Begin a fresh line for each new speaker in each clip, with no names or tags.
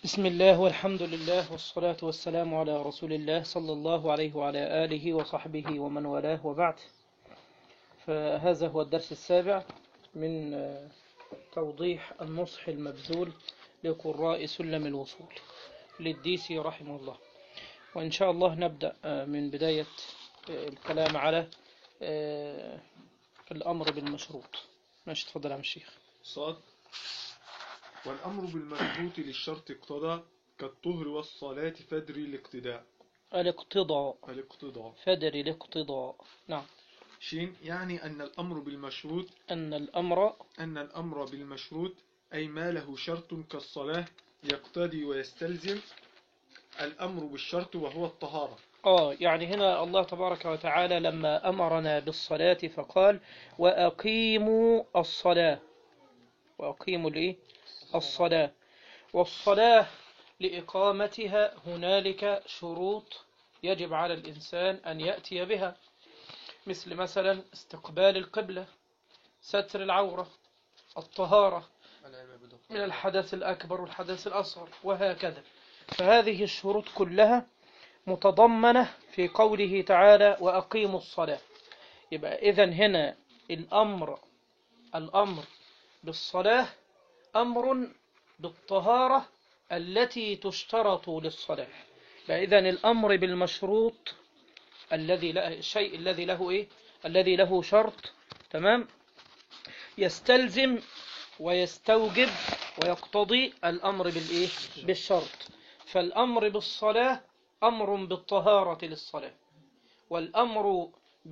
بسم الله والحمد لله والصلاة والسلام على رسول الله صلى الله عليه وعلى آله وصحبه ومن والاه وبعد فهذا هو الدرس السابع من آه، توضيح النصح المبذول لقراء سلم الوصول للديسي رحمه الله وإن شاء الله نبدأ آه، من بداية آه، الكلام على آه، الأمر بالمشروط ماشي تفضل يا عم الشيخ
صاد والأمر بالمشروط للشرط اقتضى كالطهر والصلاة فدري الاقتداء
الاقتضاء
الاقتضاء
فدر الاقتضاء نعم
شين يعني أن الأمر بالمشروط
أن الأمر
أن الأمر بالمشروط أي ما له شرط كالصلاة يقتضي ويستلزم الأمر بالشرط وهو الطهارة
آه يعني هنا الله تبارك وتعالى لما أمرنا بالصلاة فقال وأقيموا الصلاة وأقيموا الإيه؟ الصلاة والصلاة لإقامتها هنالك شروط يجب على الإنسان أن يأتي بها مثل مثلا استقبال القبلة ستر العورة الطهارة من الحدث الأكبر والحدث الأصغر وهكذا فهذه الشروط كلها متضمنة في قوله تعالى وأقيموا الصلاة يبقى إذن هنا الأمر الأمر بالصلاة أمر بالطهارة التي تشترط للصلاة إذا الأمر بالمشروط الذي له الشيء الذي له إيه الذي له شرط تمام يستلزم ويستوجب ويقتضي الأمر بالإيه بالشرط فالأمر بالصلاة أمر بالطهارة للصلاة والأمر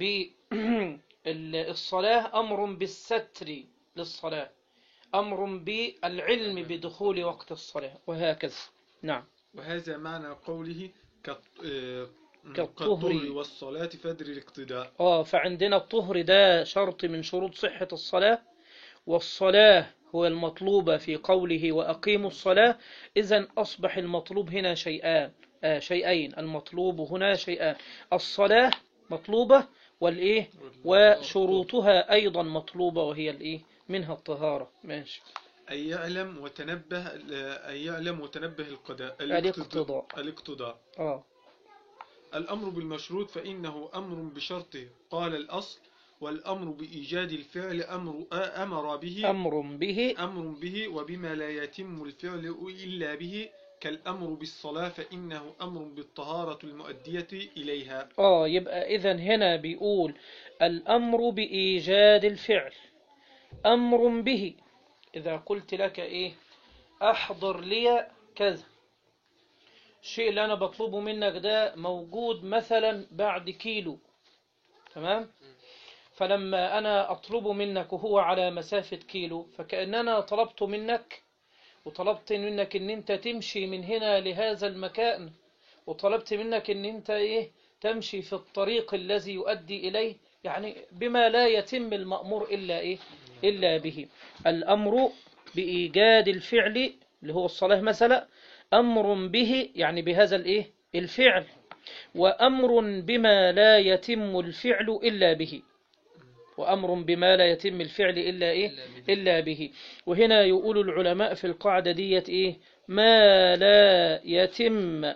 بالصلاة أمر بالستر للصلاة أمر بالعلم بدخول وقت الصلاة وهكذا نعم
وهذا معنى قوله كالط- آه،
كالطهر.
كالطهر والصلاة فدري الاقتداء
آه فعندنا الطهر ده شرط من شروط صحة الصلاة والصلاة هو المطلوب في قوله وأقيموا الصلاة إذا أصبح المطلوب هنا شيئان آه شيئين المطلوب هنا شيئان الصلاة مطلوبة والإيه وشروطها أيضا مطلوبة وهي الإيه منها الطهارة ماشي
أن يعلم وتنبه أن يعلم وتنبه القضاء
الاقتضاء.
الاقتضاء
آه
الأمر بالمشروط فإنه أمر بشرطه قال الأصل والأمر بإيجاد الفعل أمر أمر به
أمر به
أمر به وبما لا يتم الفعل إلا به كالأمر بالصلاة فإنه أمر بالطهارة المؤدية إليها
آه يبقى إذا هنا بيقول الأمر بإيجاد الفعل أمر به إذا قلت لك إيه أحضر لي كذا الشيء اللي أنا بطلبه منك ده موجود مثلا بعد كيلو تمام فلما أنا أطلب منك وهو على مسافة كيلو فكأننا طلبت منك وطلبت منك ان انت تمشي من هنا لهذا المكان وطلبت منك ان انت ايه تمشي في الطريق الذي يؤدي اليه يعني بما لا يتم المأمور الا ايه الا به الامر بايجاد الفعل اللي هو الصلاة مثلا امر به يعني بهذا الايه الفعل وامر بما لا يتم الفعل الا به وأمر بما لا يتم الفعل إلا إيه إلا به وهنا يقول العلماء في القاعدة ديت إيه ما لا يتم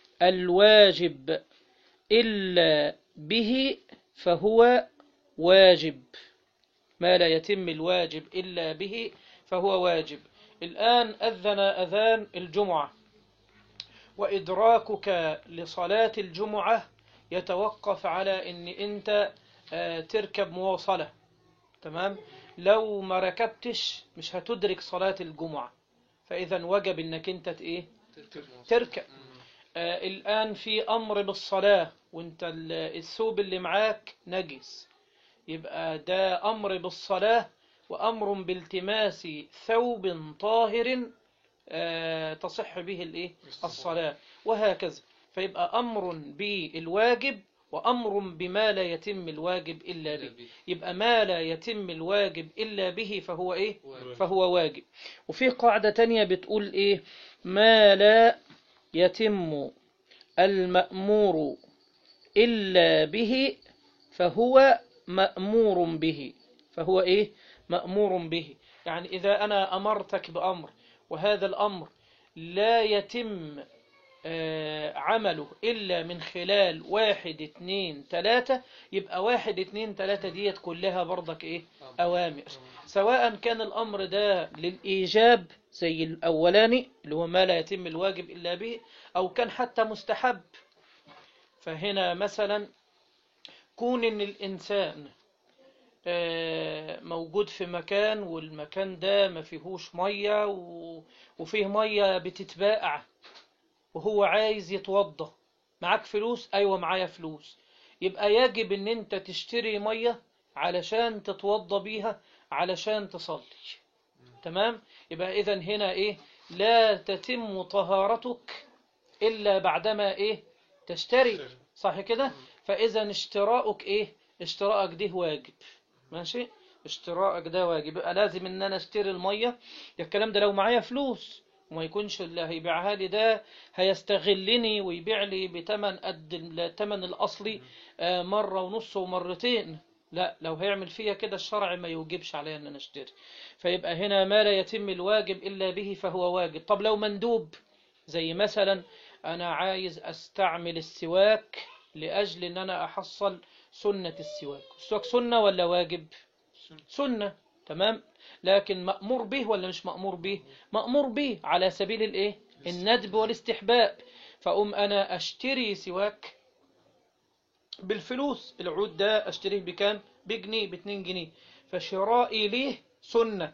الواجب إلا به فهو واجب ما لا يتم الواجب إلا به فهو واجب الآن أذن أذان الجمعة وإدراكك لصلاة الجمعة يتوقف على أن أنت آه، تركب مواصلة تمام لو ما ركبتش مش هتدرك صلاة الجمعة فإذا وجب أنك أنت ت- إيه تركب آه الآن في أمر بالصلاة وأنت ال- الثوب اللي معاك نجس يبقى ده أمر بالصلاة وأمر بالتماس ثوب طاهر آه تصح به الإيه الصلاة وهكذا فيبقى أمر بالواجب وأمر بما لا يتم الواجب إلا به يبقى ما لا يتم الواجب إلا به فهو إيه فهو واجب وفي قاعدة تانية بتقول إيه ما لا يتم المأمور إلا به فهو مأمور به فهو إيه مأمور به يعني إذا أنا أمرتك بأمر وهذا الأمر لا يتم آه، عمله إلا من خلال واحد اتنين تلاتة يبقى واحد اتنين تلاتة ديت كلها برضك إيه أوامر سواء كان الأمر ده للإيجاب زي الأولاني اللي هو ما لا يتم الواجب إلا به أو كان حتى مستحب فهنا مثلا كون إن الإنسان آه، موجود في مكان والمكان ده ما فيهوش مية و- وفيه مية بتتباع وهو عايز يتوضى معاك فلوس ايوه معايا فلوس يبقى يجب ان انت تشتري مية علشان تتوضى بيها علشان تصلي تمام يبقى اذا هنا ايه لا تتم طهارتك الا بعدما ايه تشتري صح كده فاذا اشتراؤك ايه اشتراءك ده واجب ماشي اشتراءك ده واجب يبقى لازم ان انا اشتري المية الكلام ده لو معايا فلوس وما يكونش اللي هيبيعها لي ده هيستغلني ويبيع لي بتمن قد التمن الاصلي آه، مرة ونص ومرتين لا لو هيعمل فيها كده الشرع ما يوجبش عليا ان انا اشتري فيبقى هنا ما لا يتم الواجب الا به فهو واجب طب لو مندوب زي مثلا انا عايز استعمل السواك لاجل ان انا احصل سنة السواك السواك سنة ولا واجب سنة تمام لكن مأمور به ولا مش مأمور به مأمور به على سبيل الايه الندب والاستحباب فأم أنا أشتري سواك بالفلوس العود ده أشتريه بكام بجنيه باتنين جنيه فشرائي ليه سنة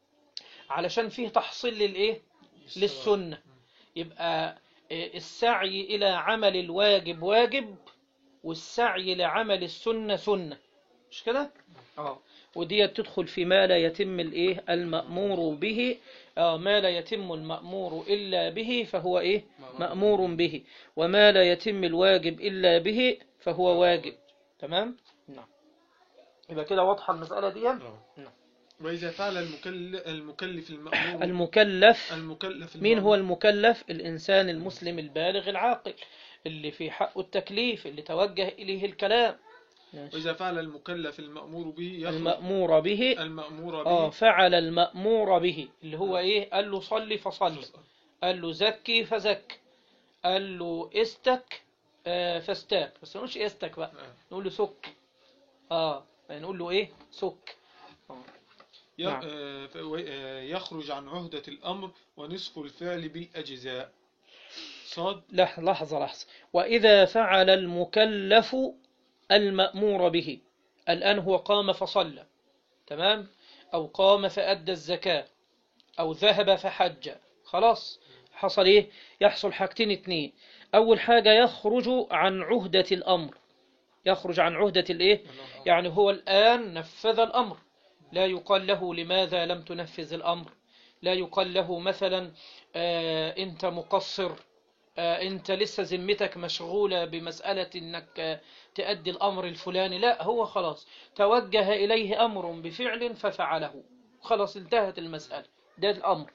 علشان فيه تحصيل للإيه للسنة يبقى إيه، السعي إلى عمل الواجب واجب والسعي لعمل السنة سنة مش كده؟ اه ودي تدخل في ما لا يتم الايه المأمور به آه ما لا يتم المأمور إلا به فهو ايه مأمور به وما لا يتم الواجب إلا به فهو واجب تمام نعم يبقى كده واضحة المسألة دي
نعم. وإذا فعل المكلف, المكلف المأمور
المكلف
المكلف
مين هو
المأمور
المكلف الإنسان المسلم البالغ العاقل اللي في حقه التكليف اللي توجه إليه الكلام ماشي.
وإذا فعل المكلف المأمور به يخرج
المأمور به
المأمور
آه
به
فعل المأمور به اللي هو إيه قال له صلي فصلي قال له زكي فزك قال له استك آه فاستاك بس ما نقولش استك بقى
آه.
نقول له سك اه يعني نقول له ايه سك آه.
ي-
نعم.
آه، ف- و- آه، يخرج عن عهدة الأمر ونصف الفعل بالأجزاء صاد
لح- لحظة لحظة وإذا فعل المكلف المأمور به الآن هو قام فصلى تمام أو قام فأدى الزكاة أو ذهب فحج خلاص حصل إيه يحصل حاجتين اتنين أول حاجة يخرج عن عهدة الأمر يخرج عن عهدة الإيه يعني هو الآن نفذ الأمر لا يقال له لماذا لم تنفذ الأمر لا يقال له مثلا آه أنت مقصر آه أنت لسه ذمتك مشغولة بمسألة أنك آه تأدي الأمر الفلاني لا هو خلاص توجه إليه أمر بفعل ففعله خلاص انتهت المسألة ده الأمر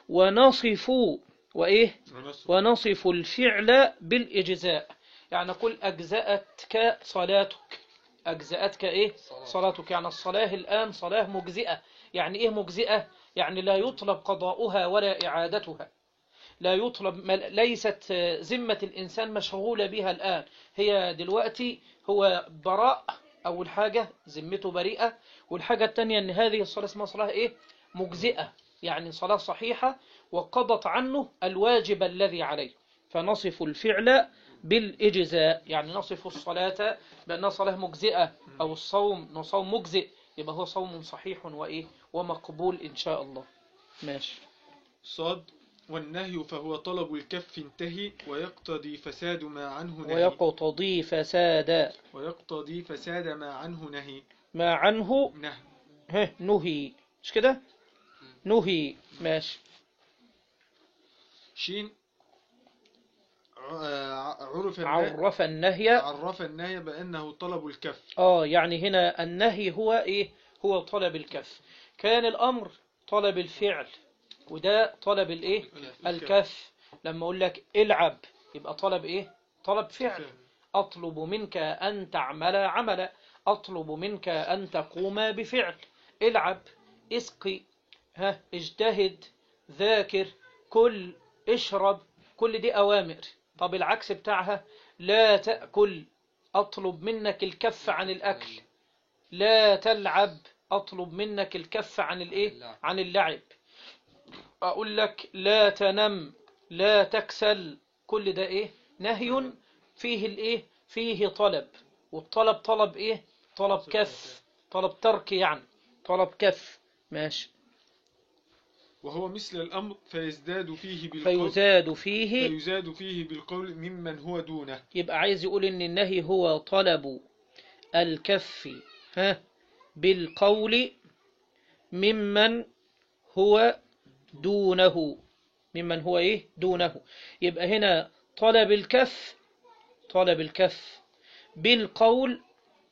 ونصف وإيه
ونصف
ونصف الفعل بالإجزاء يعني نقول أجزأتك صلاتك أجزأتك إيه صلاتك يعني الصلاة الآن صلاة مجزئة يعني إيه مجزئة يعني لا يطلب قضاؤها ولا إعادتها لا يطلب ما- ليست ذمة الإنسان مشغولة بها الآن هي دلوقتي هو براء أول حاجة ذمته بريئة والحاجة الثانية أن هذه الصلاة اسمها صلاة إيه مجزئة يعني صلاة صحيحة وقضت عنه الواجب الذي عليه فنصف الفعل بالإجزاء يعني نصف الصلاة بأنها صلاة مجزئة أو الصوم صوم مجزئ يبقى هو صوم صحيح وإيه ومقبول إن شاء الله ماشي
صاد والنهي فهو طلب الكف انتهي ويقتضي فساد ما عنه نهي
ويقتضي فساد
ويقتضي فساد ما عنه نهي
ما عنه
نهي
ها نهي مش كده نهي ماشي
شين ع- عرف النهي
عرف النهي
عرف النهي بأنه طلب الكف
اه يعني هنا النهي هو ايه هو طلب الكف كان الامر طلب الفعل وده طلب الايه الكف لما اقول لك العب يبقى طلب ايه طلب فعل أطلب منك أن تعمل عملا أطلب منك أن تقوم بفعل العب اسقي ها اجتهد ذاكر كل اشرب كل دي أوامر طب العكس بتاعها لا تأكل أطلب منك الكف عن الأكل لا تلعب أطلب منك الكف عن الإيه عن اللعب أقول لك لا تنم لا تكسل كل ده إيه نهي فيه الإيه فيه طلب والطلب طلب إيه طلب كف طلب ترك يعني طلب كف ماشي
وهو مثل الأمر فيزداد فيه بالقول
فيزاد فيه
فيزاد فيه بالقول ممن هو دونه
يبقى عايز يقول ان النهي هو طلب الكف ها بالقول ممن هو دونه ممن هو ايه دونه يبقى هنا طلب الكف طلب الكف بالقول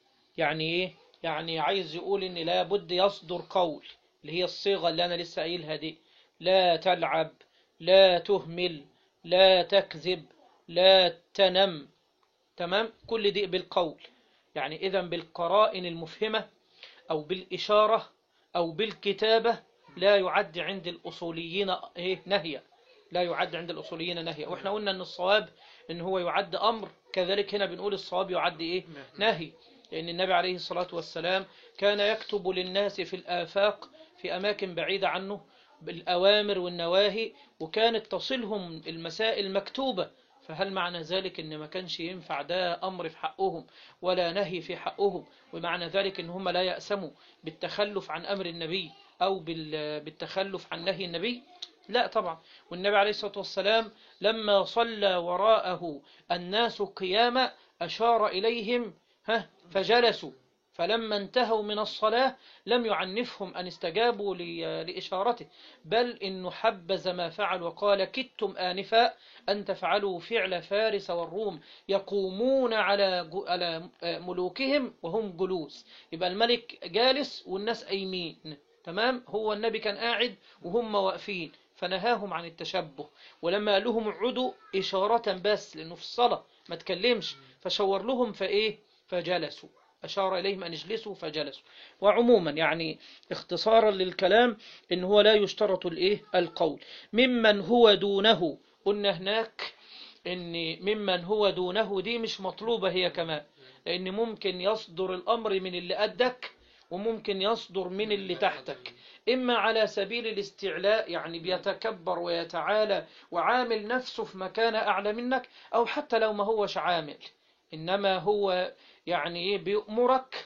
يعني ايه يعني عايز يقول ان لابد يصدر قول اللي هي الصيغة اللي انا لسه قايلها دي لا تلعب لا تهمل لا تكذب لا تنم تمام كل دي بالقول يعني إذا بالقرائن المفهمة أو بالإشارة أو بالكتابة لا يعد عند الأصوليين إيه نهيا لا يعد عند الأصوليين نهيا وإحنا قلنا أن الصواب أن هو يعد أمر كذلك هنا بنقول الصواب يعد إيه نهي لأن النبي عليه الصلاة والسلام كان يكتب للناس في الآفاق في أماكن بعيدة عنه بالأوامر والنواهي وكانت تصلهم المسائل مكتوبة فهل معنى ذلك ان ما كانش ينفع ده امر في حقهم ولا نهي في حقهم ومعنى ذلك ان هم لا يأسموا بالتخلف عن امر النبي او بال- بالتخلف عن نهي النبي لا طبعا والنبي عليه الصلاة والسلام لما صلى وراءه الناس قياما أشار إليهم ها فجلسوا فلما انتهوا من الصلاة لم يعنفهم أن استجابوا ل- لإشارته بل إنه حبذ ما فعل وقال كدتم آنفا أن تفعلوا فعل فارس والروم يقومون على جو- على ملوكهم وهم جلوس يبقى الملك جالس والناس قايمين تمام هو النبي كان قاعد وهم واقفين فنهاهم عن التشبه ولما قال لهم اقعدوا إشارة بس لأنه في الصلاة ما تكلمش فشور لهم فإيه فجلسوا أشار إليهم أن اجلسوا فجلسوا وعموما يعني اختصارا للكلام إن هو لا يشترط الإيه القول ممن هو دونه قلنا هناك إن ممن هو دونه دي مش مطلوبة هي كمان لأن ممكن يصدر الأمر من اللي قدك وممكن يصدر من اللي تحتك إما على سبيل الاستعلاء يعني بيتكبر ويتعالى وعامل نفسه في مكان أعلى منك أو حتى لو ما هوش عامل إنما هو يعني إيه بيأمرك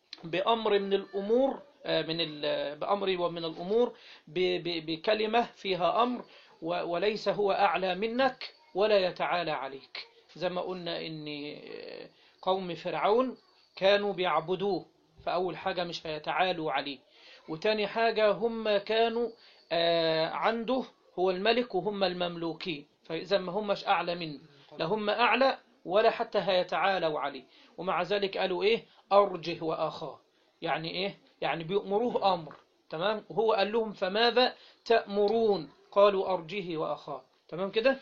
بأمر من الأمور آه، من ال- بأمر ومن الأمور ب- ب- بكلمة فيها أمر و- وليس هو أعلى منك ولا يتعالى عليك زي ما قلنا إن آه، قوم فرعون كانوا بيعبدوه فأول حاجة مش هيتعالوا عليه وتاني حاجة هم كانوا آه، عنده هو الملك وهم المملوكين فإذا ما همش أعلى منه لا هم أعلى ولا حتى هيتعالوا عليه ومع ذلك قالوا إيه أرجه وأخاه يعني إيه يعني بيأمروه أمر تمام وهو قال لهم فماذا تأمرون قالوا أرجه وأخاه تمام كده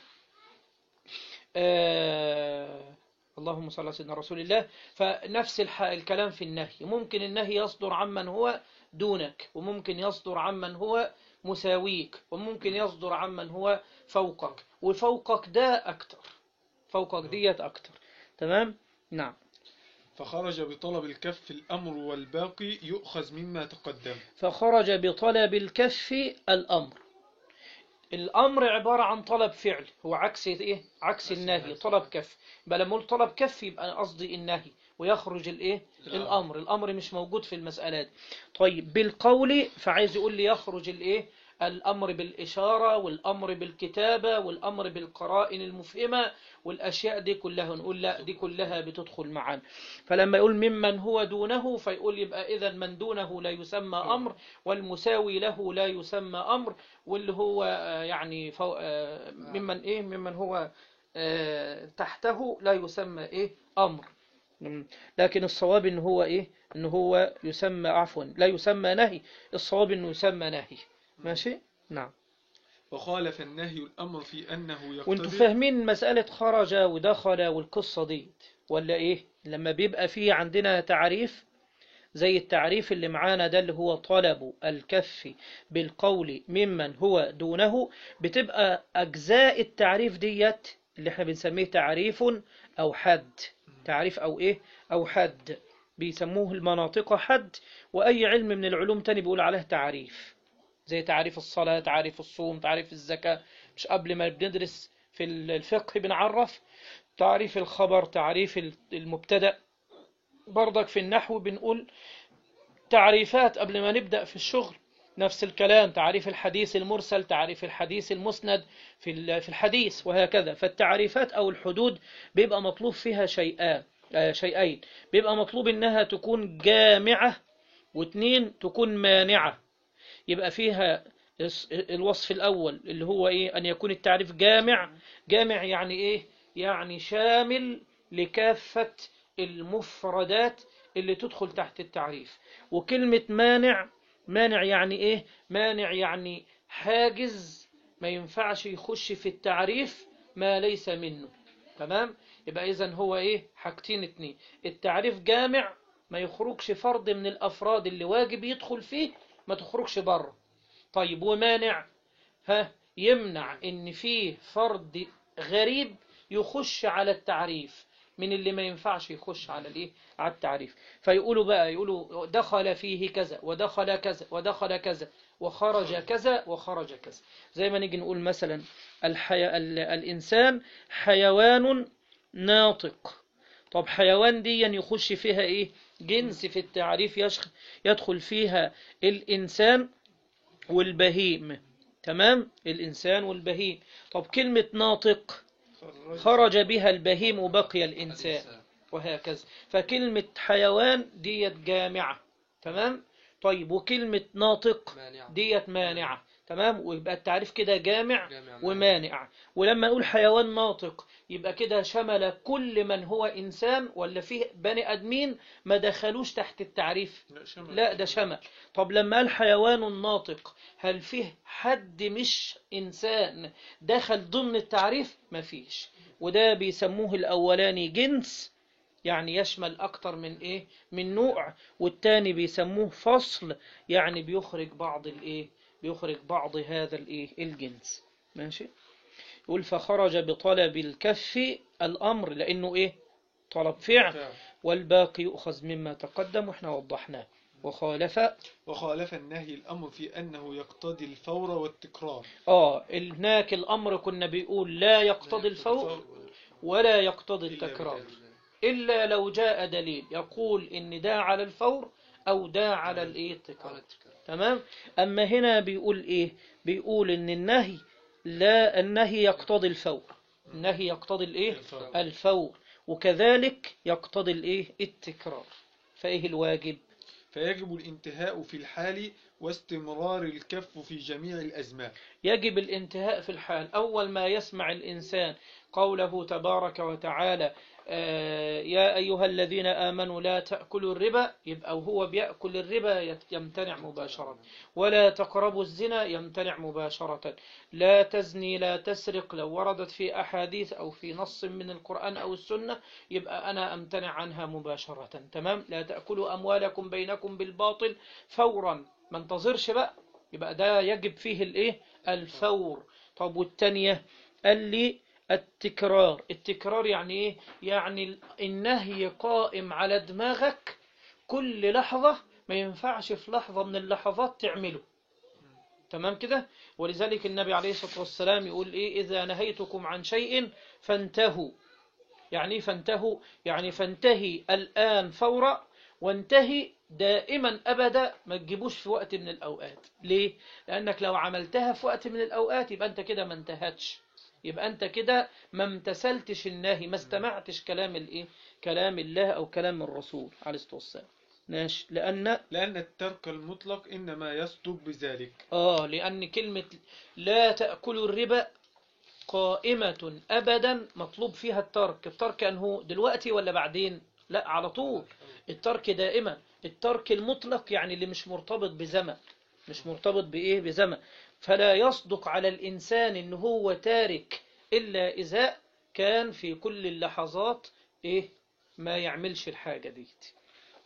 آه اللهم صل على سيدنا رسول الله فنفس الح... الكلام في النهي ممكن النهي يصدر عمن هو دونك وممكن يصدر عمن هو مساويك وممكن يصدر عمن هو فوقك وفوقك ده أكتر فوقك ديت أكتر تمام نعم
فخرج بطلب الكف الأمر والباقي يؤخذ مما تقدم
فخرج بطلب الكف الأمر الأمر عبارة عن طلب فعل هو عكس إيه؟ عكس النهي طلب كف يبقى لما أقول طلب كف يبقى قصدي النهي ويخرج الإيه؟ الأمر الأمر مش موجود في المسألة دي طيب بالقول فعايز يقول لي يخرج الإيه؟ الأمر بالإشارة والأمر بالكتابة والأمر بالقرائن المفهمة والأشياء دي كلها نقول لا دي كلها بتدخل معا فلما يقول ممن هو دونه فيقول يبقى إذا من دونه لا يسمى أمر والمساوي له لا يسمى أمر واللي هو آه، يعني فو آه، ممن إيه ممن هو آه، تحته لا يسمى إيه أمر مم. لكن الصواب إن هو إيه إن هو يسمى عفوا لا يسمى نهي الصواب إنه يسمى نهي ماشي نعم
وخالف النهي الأمر في أنه
وانتوا
يقتضي
فاهمين مسألة خرج ودخل والقصة دي ولا ايه لما بيبقى فيه عندنا تعريف زي التعريف اللي معانا ده اللي هو طلب الكف بالقول ممن هو دونه بتبقى أجزاء التعريف ديت اللي احنا بنسميه تعريف أو حد تعريف أو إيه أو حد بيسموه المناطق حد وأي علم من العلوم تاني بيقول عليه تعريف زي تعريف الصلاة تعريف الصوم تعريف الزكاة مش قبل ما بندرس في الفقه بنعرف تعريف الخبر تعريف المبتدأ برضك في النحو بنقول تعريفات قبل ما نبدأ في الشغل نفس الكلام تعريف الحديث المرسل تعريف الحديث المسند في في الحديث وهكذا فالتعريفات أو الحدود بيبقى مطلوب فيها شيئان شيئين بيبقى مطلوب إنها تكون جامعة واثنين تكون مانعة يبقى فيها الوصف الأول اللي هو إيه أن يكون التعريف جامع جامع يعني إيه يعني شامل لكافة المفردات اللي تدخل تحت التعريف وكلمة مانع مانع يعني إيه مانع يعني حاجز ما ينفعش يخش في التعريف ما ليس منه تمام يبقى إذن هو إيه حاجتين اتنين التعريف جامع ما يخرجش فرد من الأفراد اللي واجب يدخل فيه ما تخرجش بره طيب ومانع ها يمنع ان فيه فرد غريب يخش على التعريف من اللي ما ينفعش يخش على الايه على التعريف فيقولوا بقى يقولوا دخل فيه كذا ودخل كذا ودخل كذا وخرج كذا وخرج كذا زي ما نيجي نقول مثلا الحي... ال... الإنسان حيوان ناطق طب حيوان دي يخش فيها ايه جنس في التعريف يشخ... يدخل فيها الإنسان والبهيم تمام الإنسان والبهيم طب كلمة ناطق خرج بها البهيم وبقي الإنسان وهكذا فكلمة حيوان ديت جامعة تمام طيب وكلمة ناطق ديت مانعة تمام ويبقى التعريف كده جامع ومانع ولما نقول حيوان ناطق يبقى كده شمل كل من هو إنسان ولا فيه بني أدمين ما دخلوش تحت التعريف لا ده شمل طب لما قال حيوان ناطق هل فيه حد مش إنسان دخل ضمن التعريف ما فيش وده بيسموه الأولاني جنس يعني يشمل أكتر من إيه من نوع والتاني بيسموه فصل يعني بيخرج بعض الإيه بيخرج بعض هذا الإيه الجنس ماشي يقول فخرج بطلب الكف الأمر لأنه إيه طلب فعل والباقي يؤخذ مما تقدم وإحنا وضحناه وخالف
وخالف النهي الأمر في أنه يقتضي الفور والتكرار
آه هناك الأمر كنا بيقول لا يقتضي الفور ولا يقتضي التكرار إلا لو جاء دليل يقول إن ده على الفور أو ده على الإيه التكرار تمام أما هنا بيقول إيه بيقول إن النهي لا النهي يقتضي الفور النهي يقتضي الإيه الفور وكذلك يقتضي الإيه التكرار فإيه الواجب
فيجب الانتهاء في الحال واستمرار الكف في جميع الأزمان
يجب الانتهاء في الحال أول ما يسمع الإنسان قوله تبارك وتعالى آه يا أيها الذين آمنوا لا تأكلوا الربا يبقى وهو بيأكل الربا يمتنع مباشرة ولا تقربوا الزنا يمتنع مباشرة لا تزني لا تسرق لو وردت في أحاديث أو في نص من القرآن أو السنة يبقى أنا أمتنع عنها مباشرة تمام لا تأكلوا أموالكم بينكم بالباطل فورا ما انتظرش بقى يبقى ده يجب فيه الايه الفور طب والتانية قال لي التكرار التكرار يعني ايه يعني النهي قائم على دماغك كل لحظة ما ينفعش في لحظة من اللحظات تعمله تمام كده ولذلك النبي عليه الصلاة والسلام يقول ايه اذا نهيتكم عن شيء فانتهوا يعني فانتهوا يعني فانتهي الآن فورا وانتهي دائما أبدا ما تجيبوش في وقت من الأوقات ليه؟ لأنك لو عملتها في وقت من الأوقات يبقى أنت كده ما انتهتش يبقى أنت كده ما امتثلتش النهي ما استمعتش كلام الإيه؟ كلام الله أو كلام الرسول عليه الصلاة والسلام ماشي لأن
لأن الترك المطلق إنما يصدق بذلك
آه لأن كلمة لا تأكلوا الربا قائمة أبدا مطلوب فيها الترك الترك أنه دلوقتي ولا بعدين لا على طول الترك دائما الترك المطلق يعني اللي مش مرتبط بزمن مش مرتبط بإيه بزمن فلا يصدق على الإنسان إن هو تارك إلا إذا كان في كل اللحظات إيه ما يعملش الحاجة دي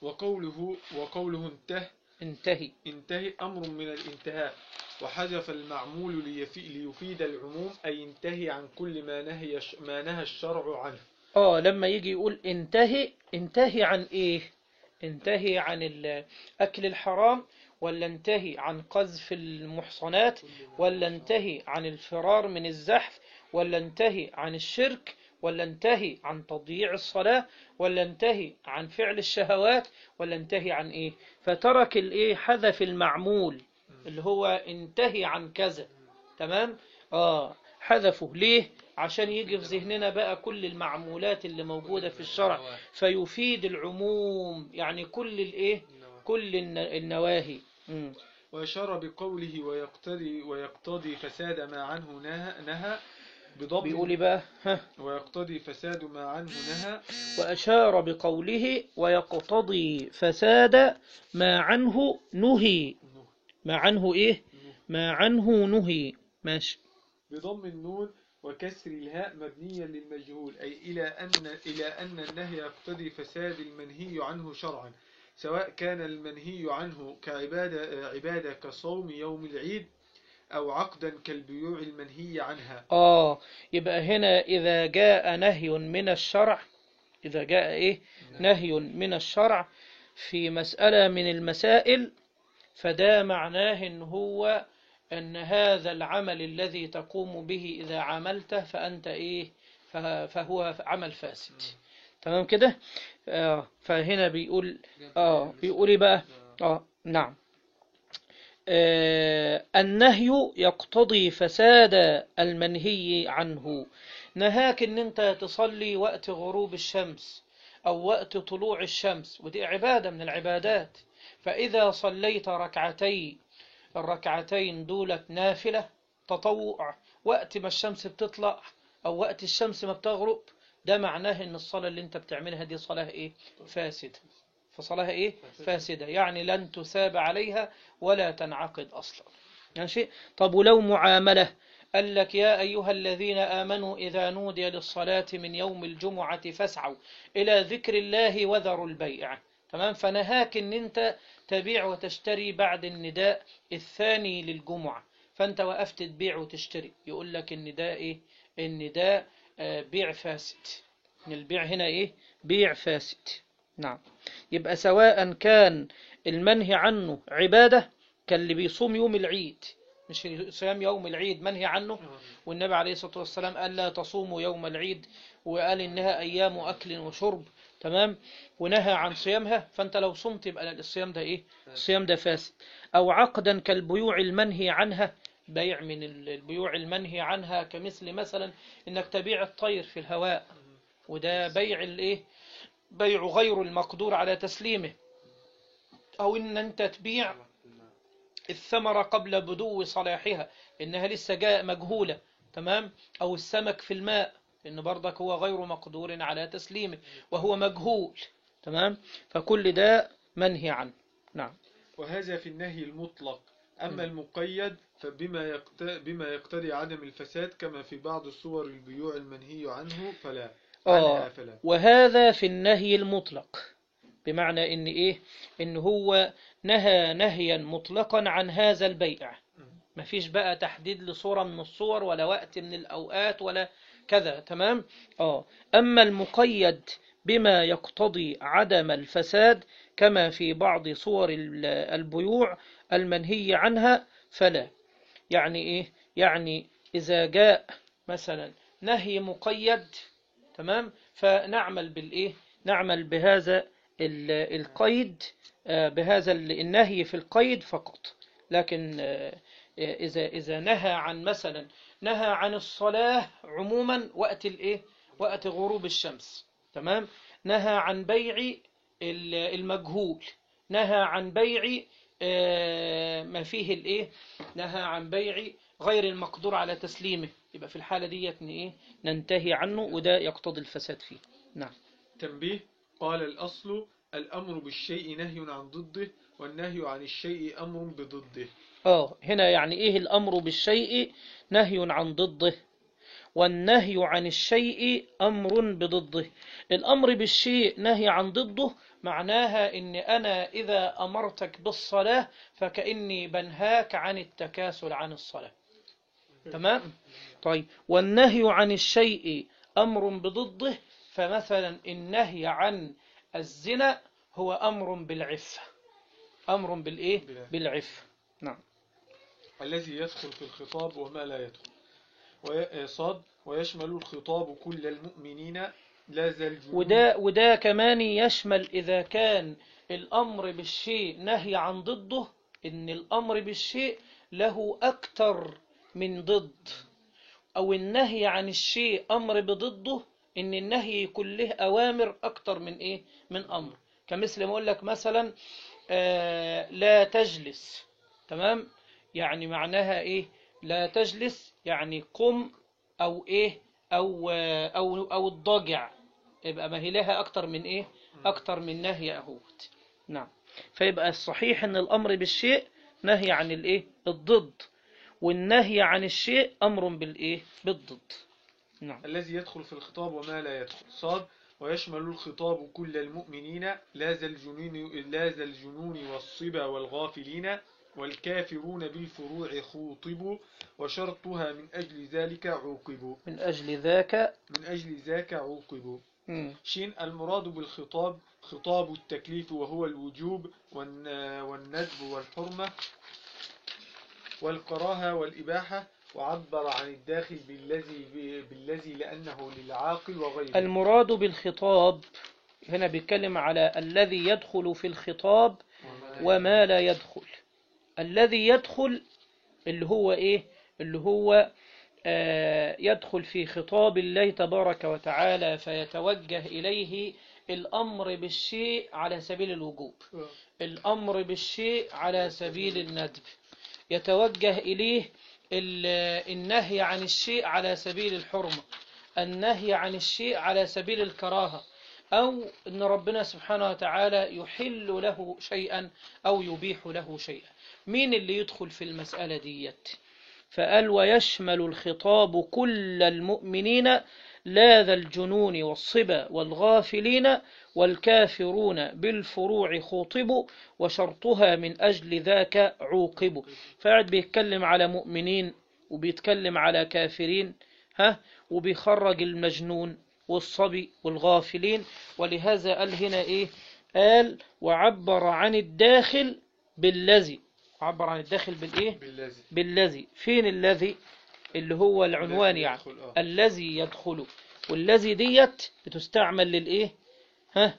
وقوله وقوله انته
انتهي
انتهي أمر من الانتهاء وحذف المعمول ليفي ليفيد العموم أي انتهي عن كل ما نهي ما نهى الشرع عنه
اه لما يجي يقول انتهي انتهي عن ايه انتهي عن ال- اكل الحرام ولا انتهي عن قذف المحصنات ولا انتهي عن الفرار من الزحف ولا انتهي عن الشرك ولا انتهي عن تضييع الصلاة ولا انتهي عن فعل الشهوات ولا انتهي عن ايه فترك الايه حذف المعمول اللي هو انتهي عن كذا تمام اه حذفه ليه عشان يجي في ذهننا بقى كل المعمولات اللي موجودة في الشرع فيفيد العموم يعني كل الايه كل الن- النواهي مم.
وأشار بقوله ويقتضي ويقتضي فساد ما عنه نهى, نهى بضم
بيقول إيه بقى ها
ويقتضي فساد ما عنه نهى
وأشار بقوله ويقتضي فساد ما عنه نهي ما عنه إيه ما عنه نهي ماشي
بضم النون وكسر الهاء مبنيا للمجهول أي إلى أن إلى أن النهي يقتضي فساد المنهي عنه شرعا سواء كان المنهي عنه كعبادة عبادة كصوم يوم العيد أو عقدا كالبيوع المنهي عنها
آه يبقى هنا إذا جاء نهي من الشرع إذا جاء إيه نهي من الشرع في مسألة من المسائل فده معناه إن هو أن هذا العمل الذي تقوم به إذا عملته فأنت إيه فه- فهو عمل فاسد تمام كده آه فهنا بيقول آه بيقول إيه بقى آه نعم آه النهي يقتضي فساد المنهي عنه نهاك ان انت تصلي وقت غروب الشمس او وقت طلوع الشمس ودي عبادة من العبادات فاذا صليت ركعتي الركعتين دولت نافلة تطوع وقت ما الشمس بتطلع او وقت الشمس ما بتغرب ده معناه ان الصلاة اللي انت بتعملها دي صلاة ايه فاسدة فصلاها ايه فاسدة يعني لن تثاب عليها ولا تنعقد اصلا ماشي طب ولو معاملة قال لك يا أيها الذين آمنوا إذا نودي للصلاة من يوم الجمعة فاسعوا إلى ذكر الله وذروا البيع تمام فنهاك ان انت تبيع وتشتري بعد النداء الثاني للجمعة فانت وقفت تبيع وتشتري يقول لك النداء ايه النداء آه، بيع فاسد البيع هنا ايه بيع فاسد نعم يبقى سواء كان المنهي عنه عبادة كاللي بيصوم يوم العيد مش صيام يوم العيد منهي عنه والنبي عليه الصلاة والسلام قال لا تصوموا يوم العيد وقال إنها أيام أكل وشرب تمام ونهى عن صيامها فأنت لو صمت يبقى الصيام ده إيه الصيام ده فاسد أو عقدا كالبيوع المنهي عنها بيع من البيوع المنهي عنها كمثل مثلا إنك تبيع الطير في الهواء وده بيع الإيه بيع غير المقدور على تسليمه أو إن أنت تبيع الثمرة قبل بدو صلاحها إنها لسه جاء مجهولة تمام أو السمك في الماء إن برضك هو غير مقدور على تسليمه وهو مجهول تمام فكل ده منهي عنه نعم
وهذا في النهي المطلق أما المقيد فبما يقت... بما يقتضي عدم الفساد كما في بعض صور البيوع المنهي عنه فلا عنها
آه
فلا
وهذا في النهي المطلق بمعنى إن إيه إن هو نهى نهيا مطلقا عن هذا البيع مفيش بقى تحديد لصورة من الصور ولا وقت من الأوقات ولا كذا تمام آه أما المقيد بما يقتضي عدم الفساد كما في بعض صور ال- البيوع المنهي عنها فلا يعني إيه يعني إذا جاء مثلا نهي مقيد تمام فنعمل بالإيه نعمل بهذا ال- القيد آه، بهذا ال- النهي في القيد فقط لكن آه، آه، إذا إذا نهى عن مثلا نهى عن الصلاة عموما وقت الإيه وقت غروب الشمس تمام نهى عن بيع ال- المجهول نهى عن بيع آه، ما فيه الإيه نهى عن بيع غير المقدور على تسليمه يبقى في الحالة ديت ن- إيه ننتهي عنه وده يقتضي الفساد فيه نعم
تنبيه قال الأصل الأمر بالشيء نهي عن ضده والنهي عن الشيء أمر بضده
اه هنا يعني ايه الامر بالشيء نهي عن ضده والنهي عن الشيء أمر بضده الأمر بالشيء نهي عن ضده معناها إن أنا إذا أمرتك بالصلاة فكأني بنهاك عن التكاسل عن الصلاة تمام؟ طيب والنهي عن الشيء أمر بضده فمثلا النهي عن الزنا هو أمر بالعفة أمر بالإيه؟ بالعفة نعم
الذي يدخل في الخطاب وما لا يدخل وي- صاد ويشمل الخطاب كل المؤمنين لا ذا الجنون
وده وده كمان يشمل إذا كان الأمر بالشيء نهي عن ضده إن الأمر بالشيء له أكتر من ضد أو النهي عن الشيء أمر بضده إن النهي يكون له أوامر أكتر من إيه من أمر كمثل ما أقول لك مثلا آه لا تجلس تمام يعني معناها إيه لا تجلس يعني قم أو إيه أو آه أو أو الضجع يبقى ما هي لها أكتر من إيه أكتر من نهي أهوت نعم فيبقى الصحيح أن الأمر بالشيء نهي عن الإيه الضد والنهي عن الشيء أمر بالإيه بالضد نعم
الذي يدخل في الخطاب وما لا يدخل صاد ويشمل الخطاب كل المؤمنين لا ذا الجنون لا ذا الجنون والصبا والغافلين والكافرون بالفروع خوطبوا وشرطها من أجل ذلك عوقبوا
من أجل ذاك
من أجل ذاك عوقبوا
مم.
شين المراد بالخطاب خطاب التكليف وهو الوجوب والن- والندب والحرمة والكراهة والإباحة وعبر عن الداخل بالذي بالذي لأنه للعاقل وغيره
المراد بالخطاب هنا بيتكلم على الذي يدخل في الخطاب وما لا يدخل الذي يدخل اللي هو ايه اللي هو آه يدخل في خطاب الله تبارك وتعالى فيتوجه إليه الأمر بالشيء على سبيل الوجوب الأمر بالشيء على سبيل الندب يتوجه إليه ال- النهي عن الشيء على سبيل الحرمة النهي عن الشيء على سبيل الكراهة أو أن ربنا سبحانه وتعالى يحل له شيئا أو يبيح له شيئا مين اللي يدخل في المسألة ديت فقال ويشمل الخطاب كل المؤمنين لا ذا الجنون والصبا والغافلين والكافرون بالفروع خوطبوا وشرطها من أجل ذاك عوقبوا فقعد بيتكلم على مؤمنين وبيتكلم على كافرين ها وبيخرج المجنون والصبي والغافلين ولهذا قال هنا ايه قال وعبر عن الداخل بالذي عبر عن الداخل بالايه
بالذي
بالذي فين الذي اللي هو العنوان
الذي
يعني
يدخل، آه.
الذي يدخل والذي ديت بتستعمل للايه ها